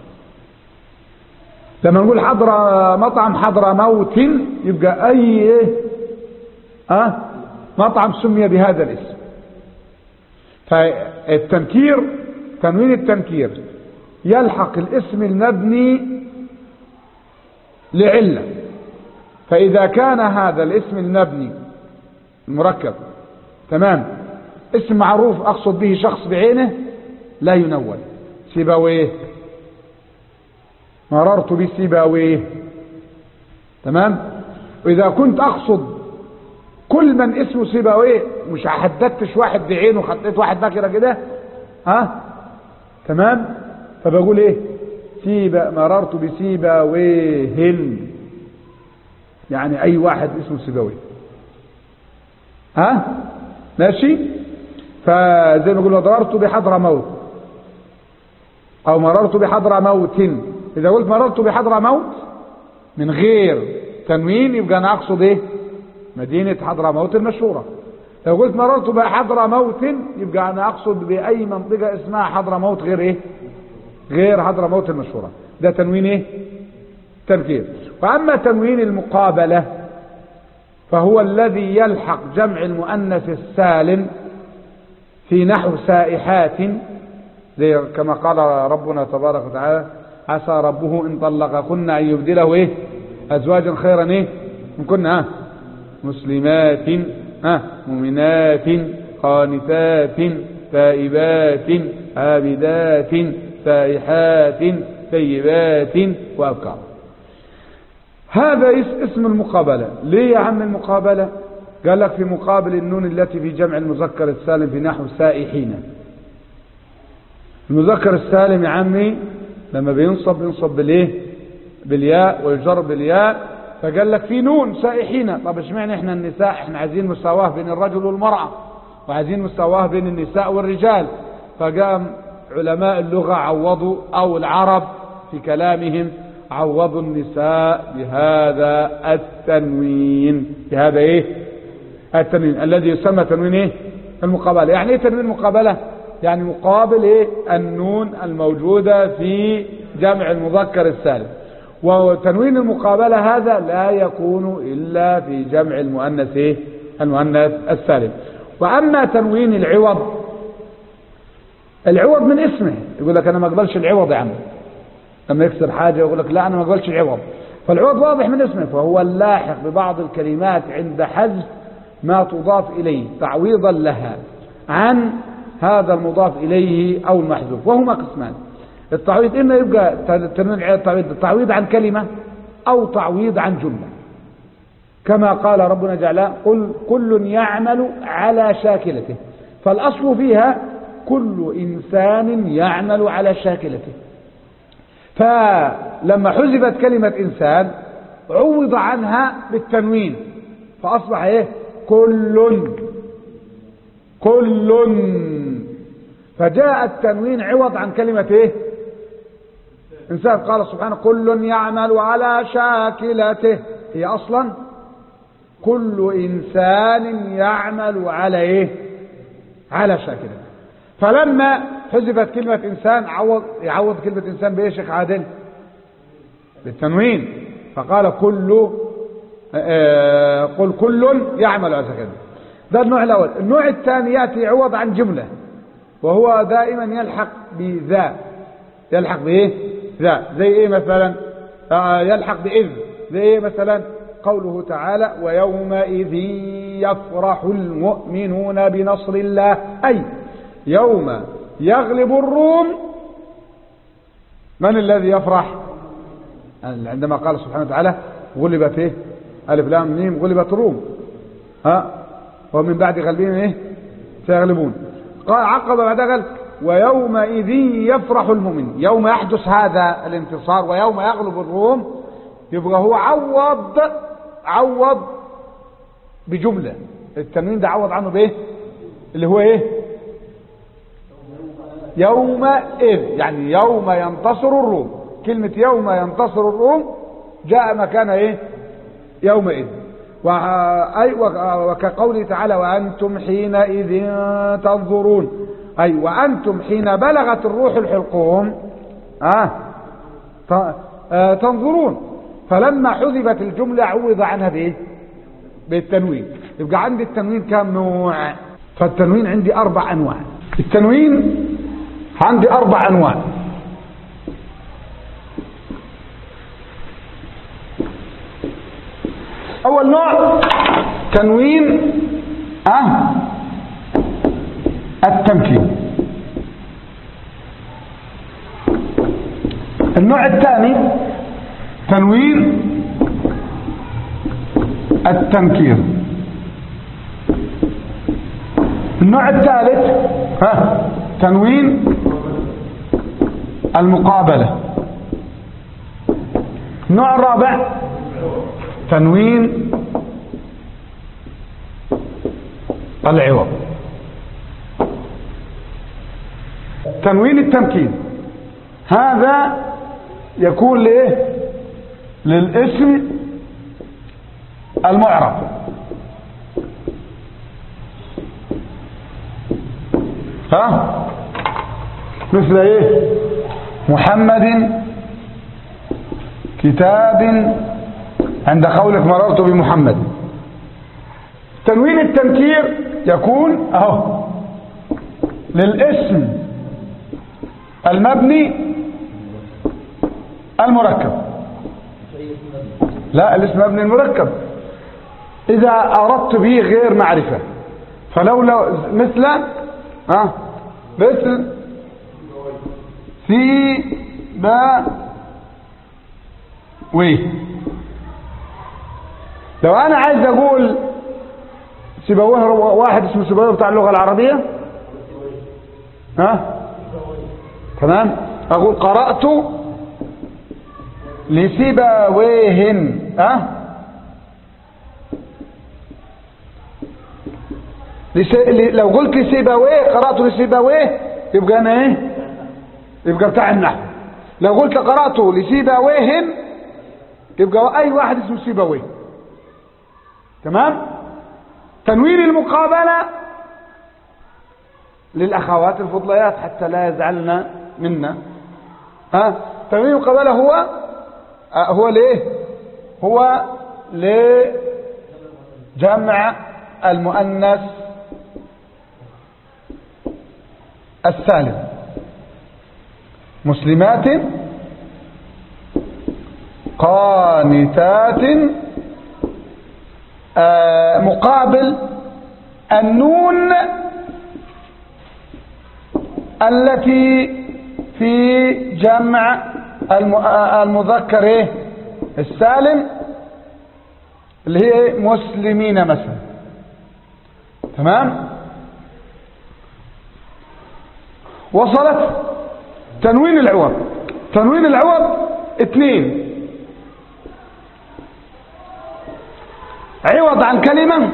لما نقول حضر مطعم حضر موت يبقى اي ايه اه مطعم سمي بهذا الاسم التنكير تنوين التنكير يلحق الاسم المبني لعلة فإذا كان هذا الاسم المبني المركب تمام اسم معروف أقصد به شخص بعينه لا ينون سيباويه مررت بسيباويه تمام وإذا كنت أقصد كل من اسمه سيباويه مش حددتش واحد بعينه خطيت واحد نكره كده ها تمام فبقول ايه سيبا مررت بسيباويهن يعني اي واحد اسمه سيباويه ها ماشي فزي ما قلنا ضررت بحضر موت او مررت بحضر موت اذا قلت مررت بحضر موت من غير تنوين يبقى انا اقصد ايه مدينة حضرموت المشهورة لو قلت مررت بحضرموت يبقى انا اقصد باي منطقة اسمها حضرموت غير ايه غير حضرموت المشهورة ده تنوين ايه تنكير واما تنوين المقابلة فهو الذي يلحق جمع المؤنث السالم في نحو سائحات زي كما قال ربنا تبارك وتعالى عسى ربه ان طلقكن ان يبدله ايه ازواجا خيرا ايه من كنا مسلمات ها مؤمنات قانتات تائبات عابدات سائحات طيبات وابكار هذا اسم المقابلة ليه يا عم المقابلة قال لك في مقابل النون التي في جمع المذكر السالم في نحو سائحين المذكر السالم يا عمي لما بينصب بينصب بالايه بالياء ويجر بالياء فقال لك في نون سائحين طب اشمعنى احنا النساء احنا عايزين مساواة بين الرجل والمرأة وعايزين مساواة بين النساء والرجال فقام علماء اللغة عوضوا او العرب في كلامهم عوضوا النساء بهذا التنوين بهذا ايه التنوين الذي يسمى تنوين ايه المقابلة يعني ايه تنوين المقابلة يعني مقابل ايه النون الموجودة في جمع المذكر السالم وتنوين المقابلة هذا لا يكون إلا في جمع المؤنث إيه؟ المؤنث السالم وأما تنوين العوض العوض من اسمه يقول لك أنا ما أقبلش العوض يا عم لما يكسر حاجة يقول لك لا أنا ما أقبلش العوض فالعوض واضح من اسمه فهو اللاحق ببعض الكلمات عند حذف ما تضاف إليه تعويضا لها عن هذا المضاف إليه أو المحذوف وهما قسمان التعويض إما يبقى تنوين التعويض تعويض عن كلمة أو تعويض عن جملة كما قال ربنا جعل قل كل يعمل على شاكلته فالأصل فيها كل إنسان يعمل على شاكلته فلما حذفت كلمة إنسان عوض عنها بالتنوين فأصبح إيه كل كل فجاء التنوين عوض عن كلمة إيه إنسان قال سبحانه كل يعمل على شاكلته هي أصلا كل إنسان يعمل على إيه على شاكلته فلما حذفت كلمة إنسان عوض يعوض كلمة إنسان بإيه شيخ عادل بالتنوين فقال كل آه قل كل يعمل على شاكلته ده النوع الأول النوع الثاني يأتي عوض عن جملة وهو دائما يلحق بذا يلحق بإيه ذا زي إيه مثلا آه يلحق بإذ زي إيه مثلا قوله تعالى ويومئذ يفرح المؤمنون بنصر الله أي يوم يغلب الروم من الذي يفرح عندما قال سبحانه وتعالى غلبت ايه الف لام ميم غلبت الروم ها ومن بعد غلبهم ايه سيغلبون قال عقب بعد قال ويومئذ يفرح المؤمن يوم يحدث هذا الانتصار ويوم يغلب الروم يبقى هو عوض عوض بجملة التنوين ده عوض عنه بايه اللي هو ايه يومئذ يعني يوم ينتصر الروم كلمة يوم ينتصر الروم جاء مكان ايه يومئذ وأي وكقوله تعالى وأنتم حينئذ تنظرون أي وأنتم حين بلغت الروح الحلقوم آه تنظرون فلما حذفت الجملة عوض عنها بايه بالتنوين يبقى عندي التنوين كم نوع فالتنوين عندي أربع أنواع التنوين عندي أربع أنواع أول نوع تنوين أه التمكين النوع الثاني تنوين التنكير النوع الثالث ها تنوين المقابلة النوع الرابع تنوين العوض تنوين التمكين هذا يكون لايه للاسم المعرب ها مثل ايه محمد كتاب عند قولك مررت بمحمد تنوين التنكير يكون اهو للاسم المبني المركب لا الاسم مبني المركب اذا اردت به غير معرفة فلو لو مثل ها مثل في با وي لو انا عايز اقول سيبويه واحد اسمه سيبويه بتاع اللغة العربية ها تمام اقول قرأت لسيبويهن ها لسي... لو قلت لسيبويه قرأت لسيبويه يبقى انا ايه يبقى بتاع النحو لو قلت قرأت لسيبويهن يبقى اي واحد اسمه سيبويه تمام تنوين المقابلة للأخوات الفضليات حتى لا يزعلن منا ها تنوين المقابلة هو هو ليه هو لجمع المؤنث السالم مسلمات قانتات آه مقابل النون التي في جمع المذكر ايه السالم اللي هي مسلمين مثلا تمام وصلت تنوين العوض تنوين العوض اثنين عوض عن كلمة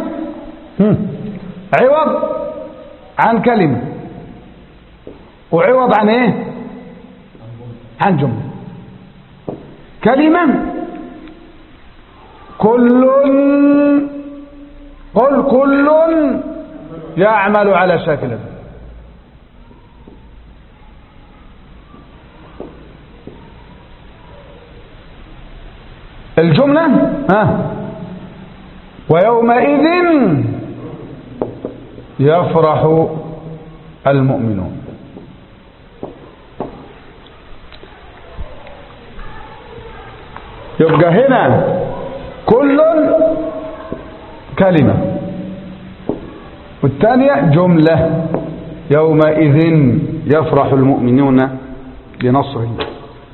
عوض عن كلمة وعوض عن ايه عن جملة كلمة كل قل كل يعمل على شاكلة الجملة ها ويومئذ يفرح المؤمنون يبقى هنا كل كلمة والثانية جملة يومئذ يفرح المؤمنون بنصر الله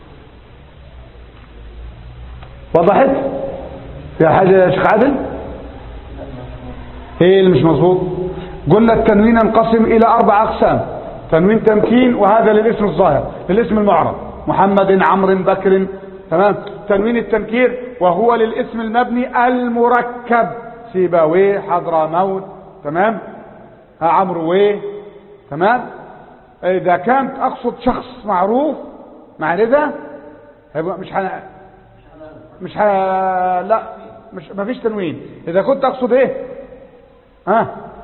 وضحت في حاجة يا شيخ عادل ايه اللي مش مظبوط قلنا التنوين ينقسم الى اربع اقسام تنوين تمكين وهذا للاسم الظاهر للاسم المعرب محمد عمرو بكر تمام تنوين التنكير وهو للاسم المبني المركب سيباويه حضرموت تمام ها عمرو ويه تمام اذا كانت اقصد شخص معروف معرفة هيبقى مش حنا مش ح... لا مش ما فيش تنوين اذا كنت اقصد ايه ها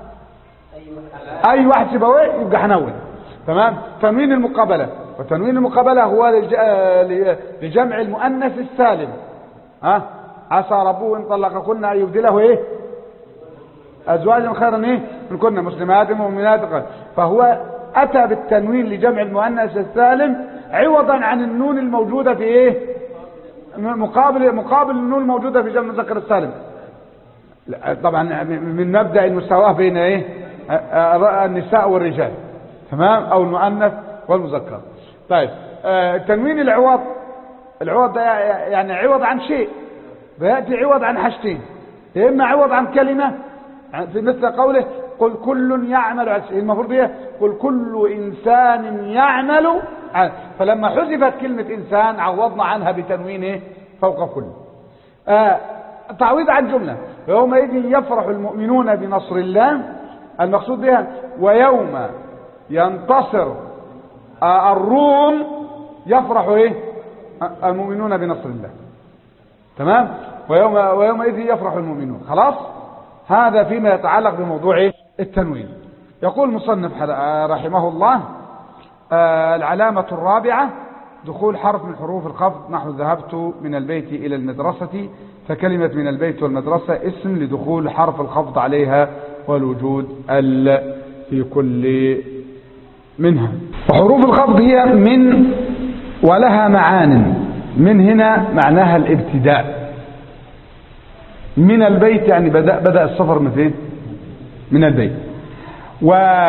اي واحد سيبويه يبقى هنون تمام تنوين المقابله وتنوين المقابله هو لج... لجمع المؤنث السالم ها عسى ربه ان طلقكن ان يبدله ايه ازواجا خيرا ايه من كنا مسلمات مؤمنات فهو أتى بالتنوين لجمع المؤنث السالم عوضا عن النون الموجودة في إيه مقابل مقابل النون الموجودة في جمع المذكر السالم طبعا من مبدأ المساواة بين إيه النساء والرجال تمام أو المؤنث والمذكر طيب تنوين العوض العوض ده يعني عوض عن شيء بيأتي عوض عن حاجتين يا إما عوض عن كلمة في مثل قوله قل كل يعمل المفروض هي قل كل إنسان يعمل فلما حذفت كلمة إنسان عوضنا عنها بتنوين فوق كل آه تعويض عن جملة يومئذ يفرح المؤمنون بنصر الله المقصود بها ويوم ينتصر آه الروم يفرح ايه المؤمنون بنصر الله تمام ويوم ويومئذ يفرح المؤمنون خلاص هذا فيما يتعلق بموضوع التنوين يقول مصنف رحمه الله آه العلامة الرابعة دخول حرف من حروف الخفض نحو ذهبت من البيت إلى المدرسة فكلمة من البيت والمدرسة اسم لدخول حرف الخفض عليها والوجود ال في كل منها وحروف الخفض هي من ولها معان من هنا معناها الابتداء من البيت يعني بدأ, بدأ السفر من فين من البيت و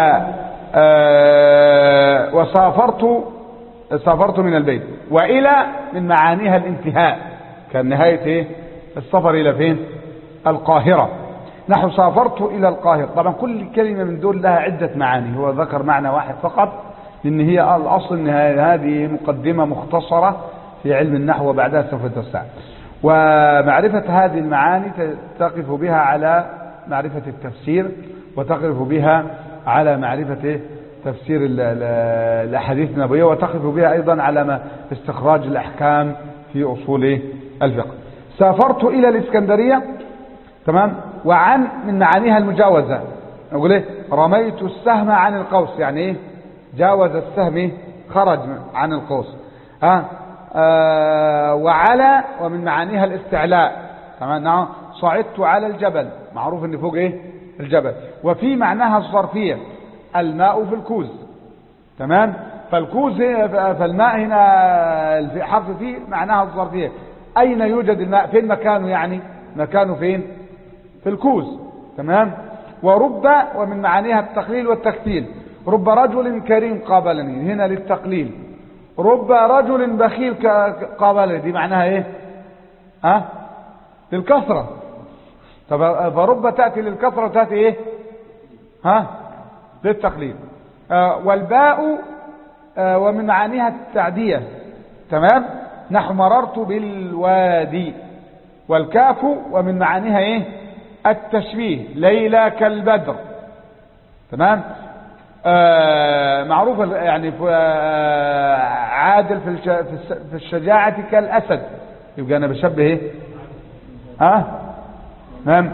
وسافرت سافرت من البيت وإلى من معانيها الانتهاء كان نهاية ايه السفر إلى فين القاهرة نحو سافرت إلى القاهرة طبعا كل كلمة من دول لها عدة معاني هو ذكر معنى واحد فقط لأن هي الأصل أن هذه مقدمة مختصرة في علم النحو وبعدها سوف تتسع ومعرفة هذه المعاني تقف بها على معرفة التفسير وتقف بها على معرفة تفسير الأحاديث النبوية وتقف بها أيضا على استخراج الأحكام في أصول الفقه سافرت إلى الإسكندرية تمام وعن من معانيها المجاوزة نقول إيه رميت السهم عن القوس يعني إيه جاوز السهم خرج عن القوس ها آه وعلى ومن معانيها الاستعلاء تمام نعم صعدت على الجبل معروف ان فوق ايه الجبل وفي معناها الظرفيه الماء في الكوز تمام فالكوز فالماء هنا الحرف فيه معناها الظرفيه اين يوجد الماء فين مكانه يعني مكانه فين في الكوز تمام ورب ومن معانيها التقليل والتكتيل رب رجل كريم قابلني هنا للتقليل رب رجل بخيل قابلني دي معناها ايه ها أه؟ للكثرة طب فرب تأتي للكثرة وتأتي ايه ها للتقليل آه والباء آه ومن معانيها التعدية تمام نحو مررت بالوادي والكاف ومن معانيها ايه التشبيه ليلى كالبدر تمام آه معروف يعني آه عادل في في الشجاعة كالأسد يبقى أنا بشبه إيه ها نعم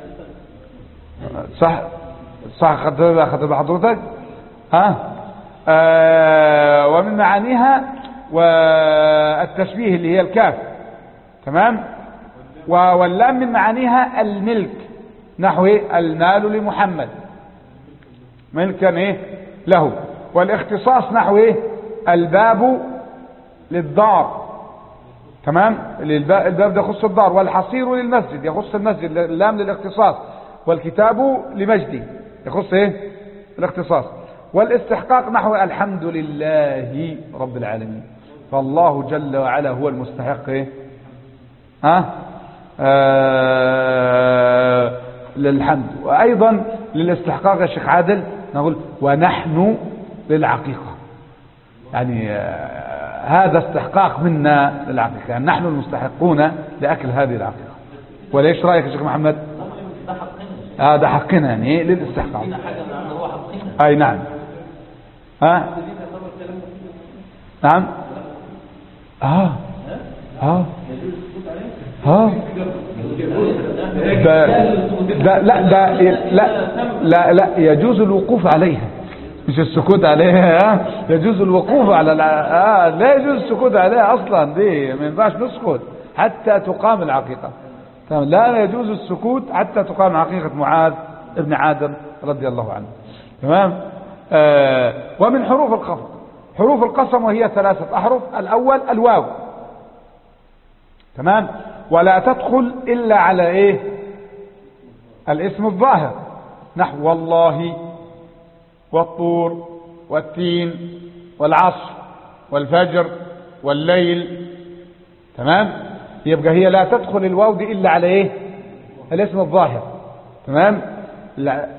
صح صح خدت خدت بحضرتك ها آه ومن معانيها والتشبيه اللي هي الكاف تمام واللام من معانيها الملك نحو المال لمحمد ملكا ايه له والاختصاص نحو ايه الباب للدار تمام الباب ده يخص الدار والحصير للمسجد يخص المسجد اللام للاختصاص والكتاب لمجدي يخص ايه الاختصاص والاستحقاق نحو الحمد لله رب العالمين فالله جل وعلا هو المستحق ايه ها آه للحمد وايضا للاستحقاق يا شيخ عادل نقول ونحن للعقيقة يعني آه هذا استحقاق منا للعقيقة يعني نحن المستحقون لأكل هذه العقيقة وليش رأيك يا شيخ محمد هذا آه حقنا يعني إيه للاستحقاق أي نعم ها آه نعم اه اه ها ده ده لا ده لا لا لا يجوز الوقوف عليها مش السكوت عليها يجوز الوقوف على آه لا يجوز السكوت عليها اصلا دي ما ينفعش نسكت حتى تقام العقيقه لا يجوز السكوت حتى تقام عقيقه معاذ ابن عادم رضي الله عنه تمام آه ومن حروف الخفض حروف القسم وهي ثلاثة أحرف الأول الواو تمام ولا تدخل إلا على إيه الاسم الظاهر نحو والله والطور والتين والعصر والفجر والليل تمام يبقى هي لا تدخل الواو دي إلا على إيه الاسم الظاهر تمام لا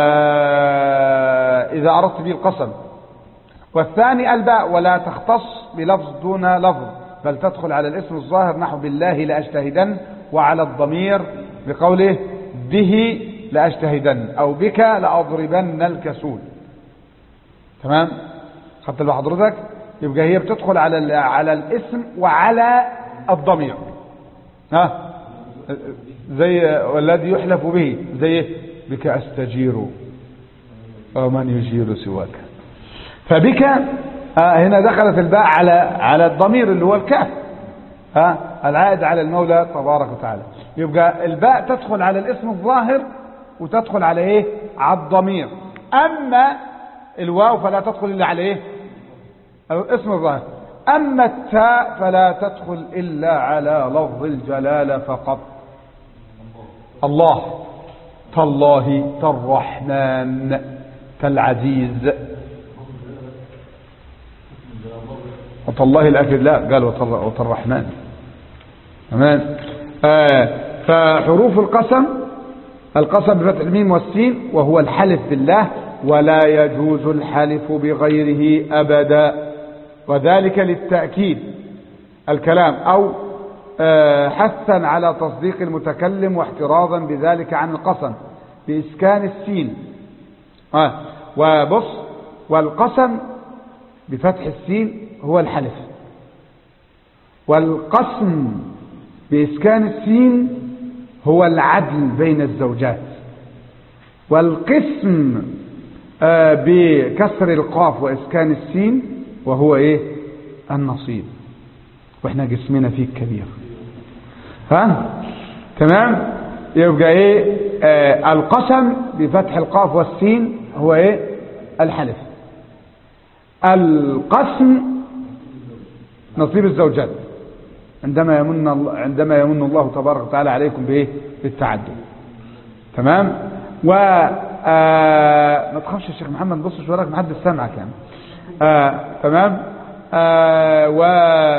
آه إذا أردت به القسم والثاني الباء ولا تختص بلفظ دون لفظ بل تدخل على الاسم الظاهر نحو بالله لأجتهدن وعلى الضمير بقوله به لأجتهدن أو بك لأضربن الكسول تمام خدت بقى حضرتك يبقى هي بتدخل على على الاسم وعلى الضمير ها زي والذي يحلف به زي بك استجير ومن يجير سواك فبك آه هنا دخلت الباء على على الضمير اللي هو الكاف ها العائد على المولى تبارك وتعالى يبقى الباء تدخل على الاسم الظاهر وتدخل على ايه على الضمير اما الواو فلا تدخل الا على ايه الاسم الظاهر اما التاء فلا تدخل الا على لفظ الجلاله فقط الله تالله تالرحمن تالعزيز وتالله الأكد لا قال وتالرحمن تمام آه فحروف القسم القسم بفتح الميم والسين وهو الحلف بالله ولا يجوز الحلف بغيره أبدا وذلك للتأكيد الكلام أو آه حثا على تصديق المتكلم واحترازا بذلك عن القسم بإسكان السين آه وبص والقسم بفتح السين هو الحلف والقسم بإسكان السين هو العدل بين الزوجات والقسم آه بكسر القاف وإسكان السين وهو إيه النصيب وإحنا جسمنا فيه كبير ها تمام يبقى إيه آه القسم بفتح القاف والسين هو إيه الحلف القسم نصيب الزوجات عندما يمن الله عندما يمن الله تبارك وتعالى عليكم بايه بالتعدد تمام و آه ما تخافش يا شيخ محمد بص شو وراك محدش سامعك يعني آه تمام آه و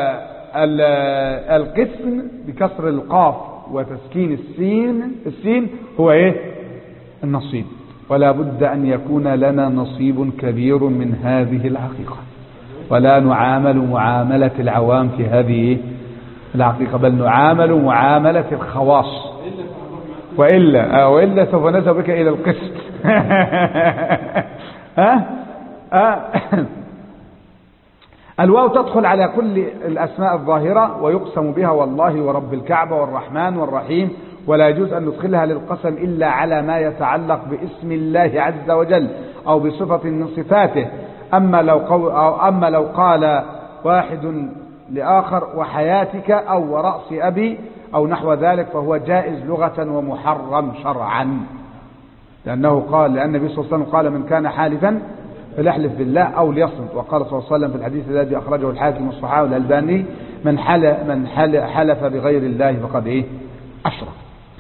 القسم بكسر القاف وتسكين السين السين هو ايه النصيب ولا بد أن يكون لنا نصيب كبير من هذه الحقيقة ولا نعامل معاملة العوام في هذه الحقيقة بل نعامل معاملة الخواص وإلا آه وإلا سوف نذهب بك إلى القسط ها آه الواو تدخل على كل الأسماء الظاهرة ويقسم بها والله ورب الكعبة والرحمن والرحيم ولا يجوز أن ندخلها للقسم إلا على ما يتعلق باسم الله عز وجل أو بصفة من صفاته أما لو, قو أو أما لو قال واحد لآخر وحياتك أو ورأس أبي أو نحو ذلك فهو جائز لغة ومحرم شرعا لأنه قال لأن النبي صلى الله عليه وسلم قال من كان حالفا فليحلف بالله أو ليصمت وقال صلى الله عليه وسلم في الحديث الذي أخرجه الحاكم والصحابة والألباني من حلف, من حلف بغير الله فقد إيه أشرك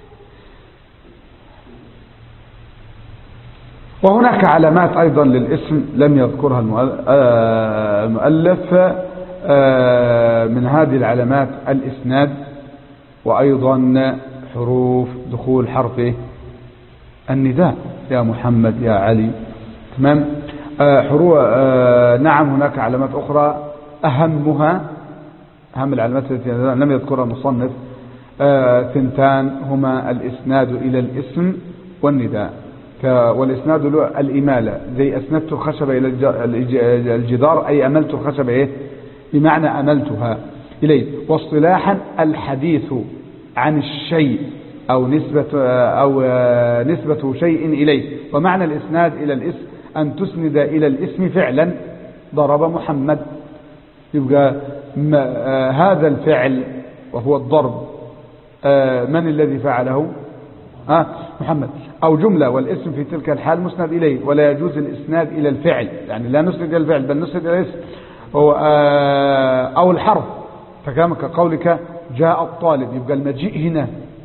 وهناك علامات أيضا للاسم لم يذكرها المؤلف من هذه العلامات الإسناد وأيضا حروف دخول حرف النداء يا محمد يا علي تمام حروف نعم هناك علامات أخرى أهمها أهم العلامات التي لم يذكرها المصنف ثنتان هما الإسناد إلى الاسم والنداء والإسناد له الإمالة زي أسندت الخشبة إلى الجدار أي أملت الخشبة إيه بمعنى أملتها إليه واصطلاحا الحديث عن الشيء أو نسبة أو نسبة شيء إليه ومعنى الإسناد إلى الاسم أن تسند إلى الاسم فعلا ضرب محمد يبقى هذا الفعل وهو الضرب من الذي فعله آه محمد أو جملة والاسم في تلك الحال مسند إليه ولا يجوز الإسناد إلى الفعل يعني لا نسند إلى الفعل بل نسند إلى الاسم أو, أو الحرف فكما كقولك جاء الطالب يبقى المجيء هنا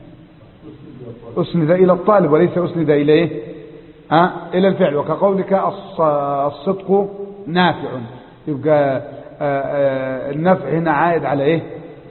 أسند إلى الطالب وليس أسند إليه أه؟ إلى الفعل وكقولك الصدق نافع يبقى النفع هنا عائد على إيه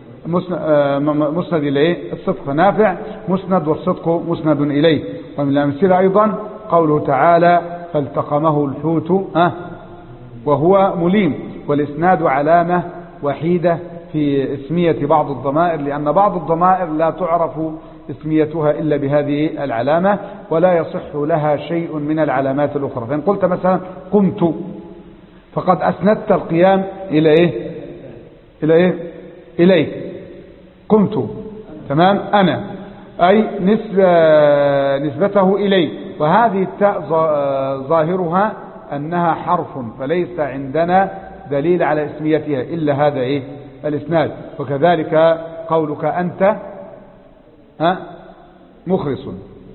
مسند إليه الصدق نافع مسند والصدق مسند إليه ومن الأمثلة أيضا قوله تعالى فالتقمه الحوت أه وهو مليم والإسناد علامة وحيدة في اسمية بعض الضمائر لأن بعض الضمائر لا تعرف اسميتها إلا بهذه العلامة ولا يصح لها شيء من العلامات الأخرى فإن قلت مثلا قمت فقد أسندت القيام إلى إيه إلى إيه إليك قمت تمام أنا أي نسبة نسبته إلي وهذه التاء ظاهرها أنها حرف فليس عندنا دليل على اسميتها إلا هذا إيه الإسناد وكذلك قولك أنت ها مخلص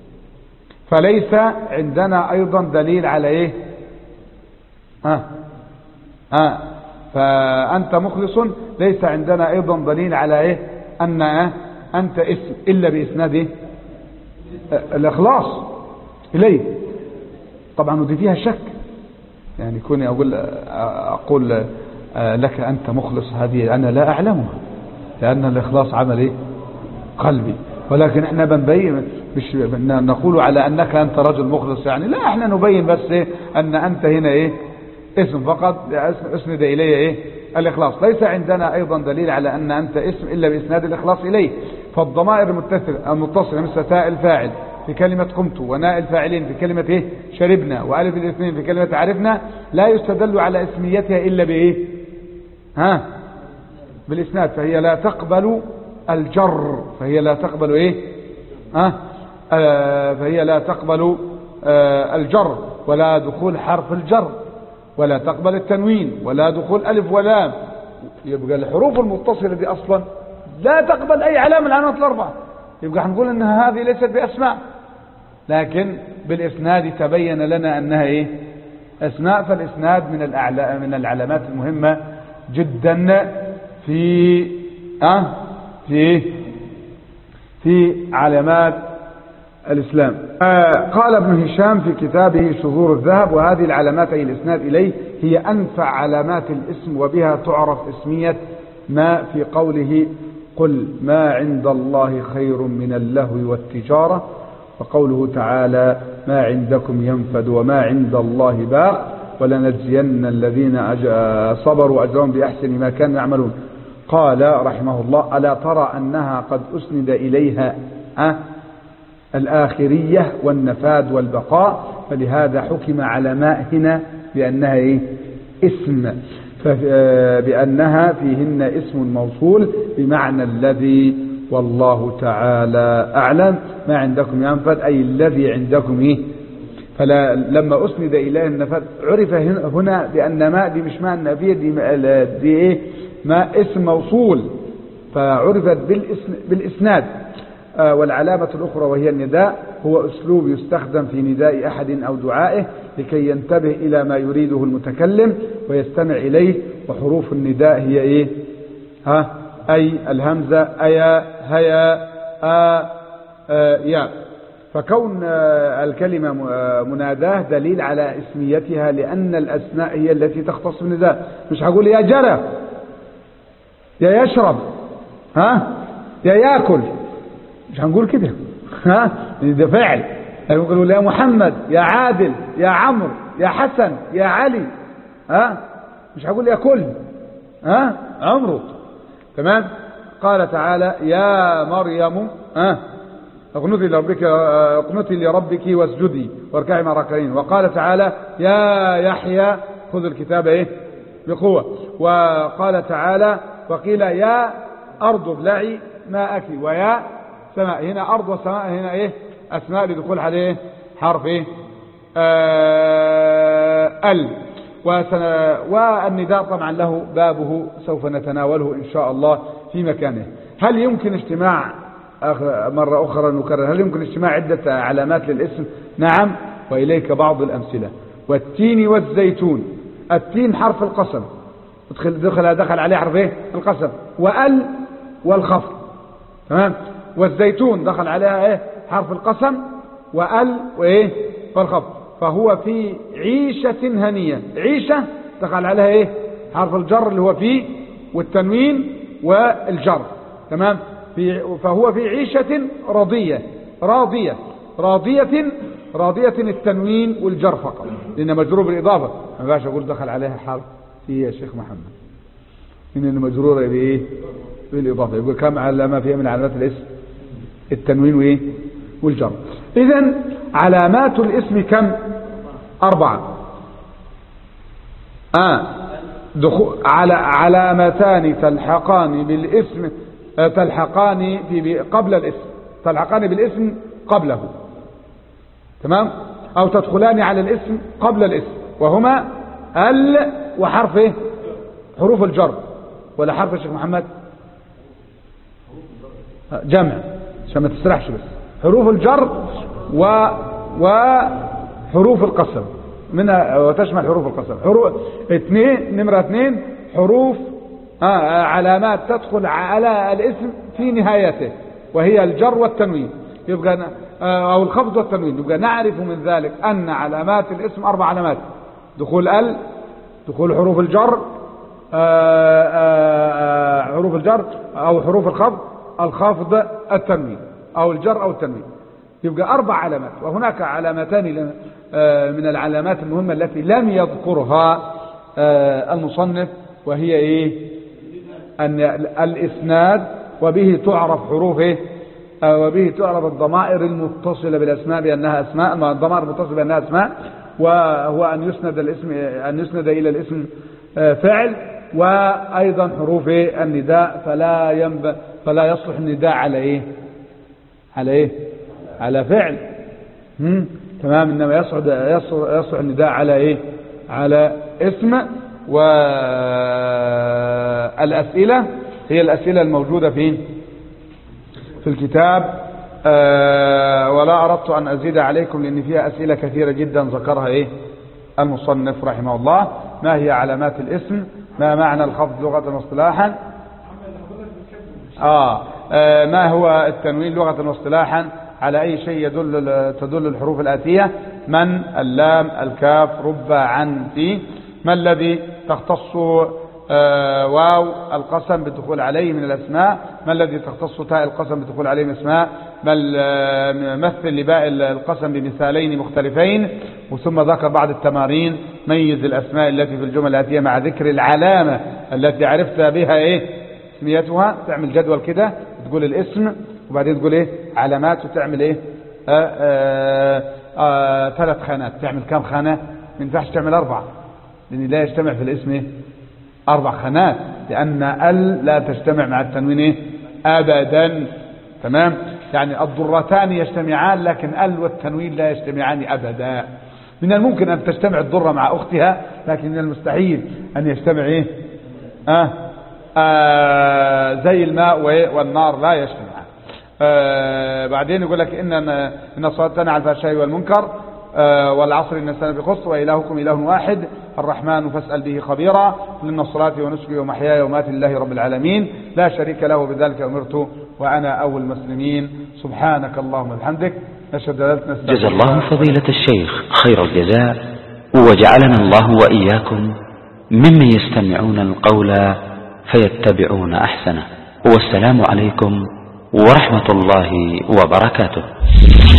فليس عندنا أيضا دليل على إيه ها ها فأنت مخلص ليس عندنا أيضا دليل على إيه أن أنت اسم إلا بإسناد إيه؟ الإخلاص إليه طبعا ودي فيها شك يعني كوني أقول أقول لك أنت مخلص هذه أنا لا أعلمها لأن الإخلاص عمل إيه قلبي ولكن احنا بنبين مش نقول على أنك أنت رجل مخلص يعني لا احنا نبين بس إيه أن أنت هنا إيه اسم فقط اسند إليه إيه الإخلاص ليس عندنا أيضا دليل على أن أنت اسم إلا بإسناد الإخلاص إليه فالضمائر المتصلة المتصلة مثل تاء الفاعل في كلمة قمت وناء الفاعلين في كلمة إيه شربنا وألف الاثنين في كلمة عرفنا لا يستدل على اسميتها إلا بإيه ها بالإسناد فهي لا تقبل الجر فهي لا تقبل إيه ها آه فهي لا تقبل آه الجر ولا دخول حرف الجر ولا تقبل التنوين ولا دخول ألف ولام يبقى الحروف المتصلة دي أصلا لا تقبل أي علامة من العلامات الأربعة يبقى هنقول أنها هذه ليست بأسماء لكن بالإسناد تبين لنا أنها إيه أسماء فالإسناد من الأعلى من العلامات المهمة جدا في أه في في علامات الإسلام آه قال ابن هشام في كتابه شذور الذهب وهذه العلامات أي الإسناد إليه هي أنفع علامات الاسم وبها تعرف اسمية ما في قوله قل ما عند الله خير من اللهو والتجارة وقوله تعالى ما عندكم ينفد وما عند الله باق ولنجزين الذين صبروا أجرهم بأحسن ما كانوا يعملون قال رحمه الله ألا ترى أنها قد أسند إليها أه الآخرية والنفاد والبقاء فلهذا حكم على ماء هنا بأنها إيه؟ اسم بأنها فيهن اسم موصول بمعنى الذي والله تعالى أعلم ما عندكم ينفد أي الذي عندكم إيه فلا لما أسند إليه النفد عرف هنا بأن ماء دي مش ماء النفية دي, دي إيه ماء اسم موصول فعرفت بالاسم بالإسناد آه والعلامة الأخرى وهي النداء هو أسلوب يستخدم في نداء أحد أو دعائه لكي ينتبه إلى ما يريده المتكلم ويستمع إليه وحروف النداء هي إيه ها أي الهمزة أيا هيا آ آ يا فكون الكلمة مناداه دليل على اسميتها لأن الأسماء هي التي تختص بالنداء مش هقول يا جرى يا يشرب ها يا ياكل مش هنقول كده ها ده فعل يقولوا يا محمد يا عادل يا عمرو يا حسن يا علي ها مش هقول يا كل ها عمرو تمام قال تعالى يا مريم ها اقنتي لربك اقنتي لربك واسجدي واركعي مع الراكعين وقال تعالى يا يحيى خذ الكتاب ايه بقوه وقال تعالى وقيل يا ارض ابلعي ماءك ويا سماء هنا أرض وسماء هنا إيه أسماء لدخول عليه حرف إيه آه ال والنداء طبعا له بابه سوف نتناوله إن شاء الله في مكانه هل يمكن اجتماع مرة أخرى نكرر هل يمكن اجتماع عدة علامات للاسم نعم وإليك بعض الأمثلة والتين والزيتون التين حرف القسم دخل, دخل, دخل عليه حرف ايه القسم وال والخفض تمام والزيتون دخل عليها ايه حرف القسم وال وايه والخفض فهو في عيشة هنية عيشة دخل عليها ايه حرف الجر اللي هو في والتنوين والجر تمام في فهو في عيشة راضية راضية راضية راضية التنوين والجر فقط لأن مجرور بالإضافة ما ينفعش أقول دخل عليها حرف في يا شيخ محمد إن مجرورة بإيه بالإضافة يقول كم علامة فيها من علامات الاسم التنوين وإيه والجر إذا علامات الاسم كم أربعة آه دخول على علامتان تلحقان بالاسم تلحقان في قبل الاسم تلحقان بالاسم قبله تمام او تدخلان على الاسم قبل الاسم وهما ال وحرف ايه حروف الجر ولا حرف يا شيخ محمد جمع عشان ما تسرحش بس حروف الجر و وحروف القسم منها وتشمل حروف القسم حروف اثنين نمرة اثنين حروف آه علامات تدخل على الاسم في نهايته وهي الجر والتنوين يبقى آه او الخفض والتنوين يبقى نعرف من ذلك ان علامات الاسم اربع علامات دخول ال دخول حروف الجر آه حروف الجر او حروف الخفض الخفض التنوين او الجر او التنوين يبقى اربع علامات وهناك علامتان من العلامات المهمة التي لم يذكرها المصنف وهي ايه ان الاسناد وبه تعرف حروف ايه وبه تعرف الضمائر المتصلة بالاسماء بانها اسماء الضمائر المتصلة بانها اسماء وهو ان يسند الاسم ان يسند الى الاسم فعل وايضا حروف ايه النداء فلا ينب فلا يصلح النداء على ايه على ايه على فعل هم؟ تمام انما يصعد يصلح النداء على ايه على اسم والاسئله هي الاسئله الموجوده في في الكتاب آه ولا اردت ان ازيد عليكم لان فيها اسئله كثيره جدا ذكرها ايه المصنف رحمه الله ما هي علامات الاسم ما معنى الخفض لغه واصطلاحا آه, آه ما هو التنوين لغه واصطلاحا على أي شيء يدل تدل الحروف الآتية من اللام الكاف رب عن في ما الذي تختص آه واو القسم بالدخول عليه من الأسماء ما الذي تختص تاء القسم بالدخول عليه من الأسماء بل آه مثل لباء القسم بمثالين مختلفين وثم ذكر بعض التمارين ميز الأسماء التي في الجمل الآتية مع ذكر العلامة التي عرفت بها إيه اسميتها تعمل جدول كده تقول الاسم وبعدين تقول ايه علامات وتعمل ايه آآ آآ آآ ثلاث خانات تعمل كم خانة ما ينفعش تعمل اربع لان لا يجتمع في الاسم ايه اربع خانات لان ال لا تجتمع مع التنوين ايه ابدا تمام يعني الضرتان يجتمعان لكن ال والتنوين لا يجتمعان ابدا من الممكن ان تجتمع الضرة مع اختها لكن من المستحيل ان يجتمع ايه آه آه زي الماء والنار لا يجتمع آه بعدين يقول لك إن إن الصلاة تنهى عن الفحشاء والمنكر آه والعصر إن السنة بخص وإلهكم إله واحد الرحمن فاسأل به خبيرا لأن الصلاة ونسكي ومحياي ومات لله رب العالمين لا شريك له بذلك أمرت وأنا أول المسلمين سبحانك اللهم وبحمدك نشهد أن لا جزا الله فضيلة الشيخ خير الجزاء وجعلنا الله وإياكم ممن يستمعون القول فيتبعون أحسنه والسلام عليكم ورحمة الله وبركاته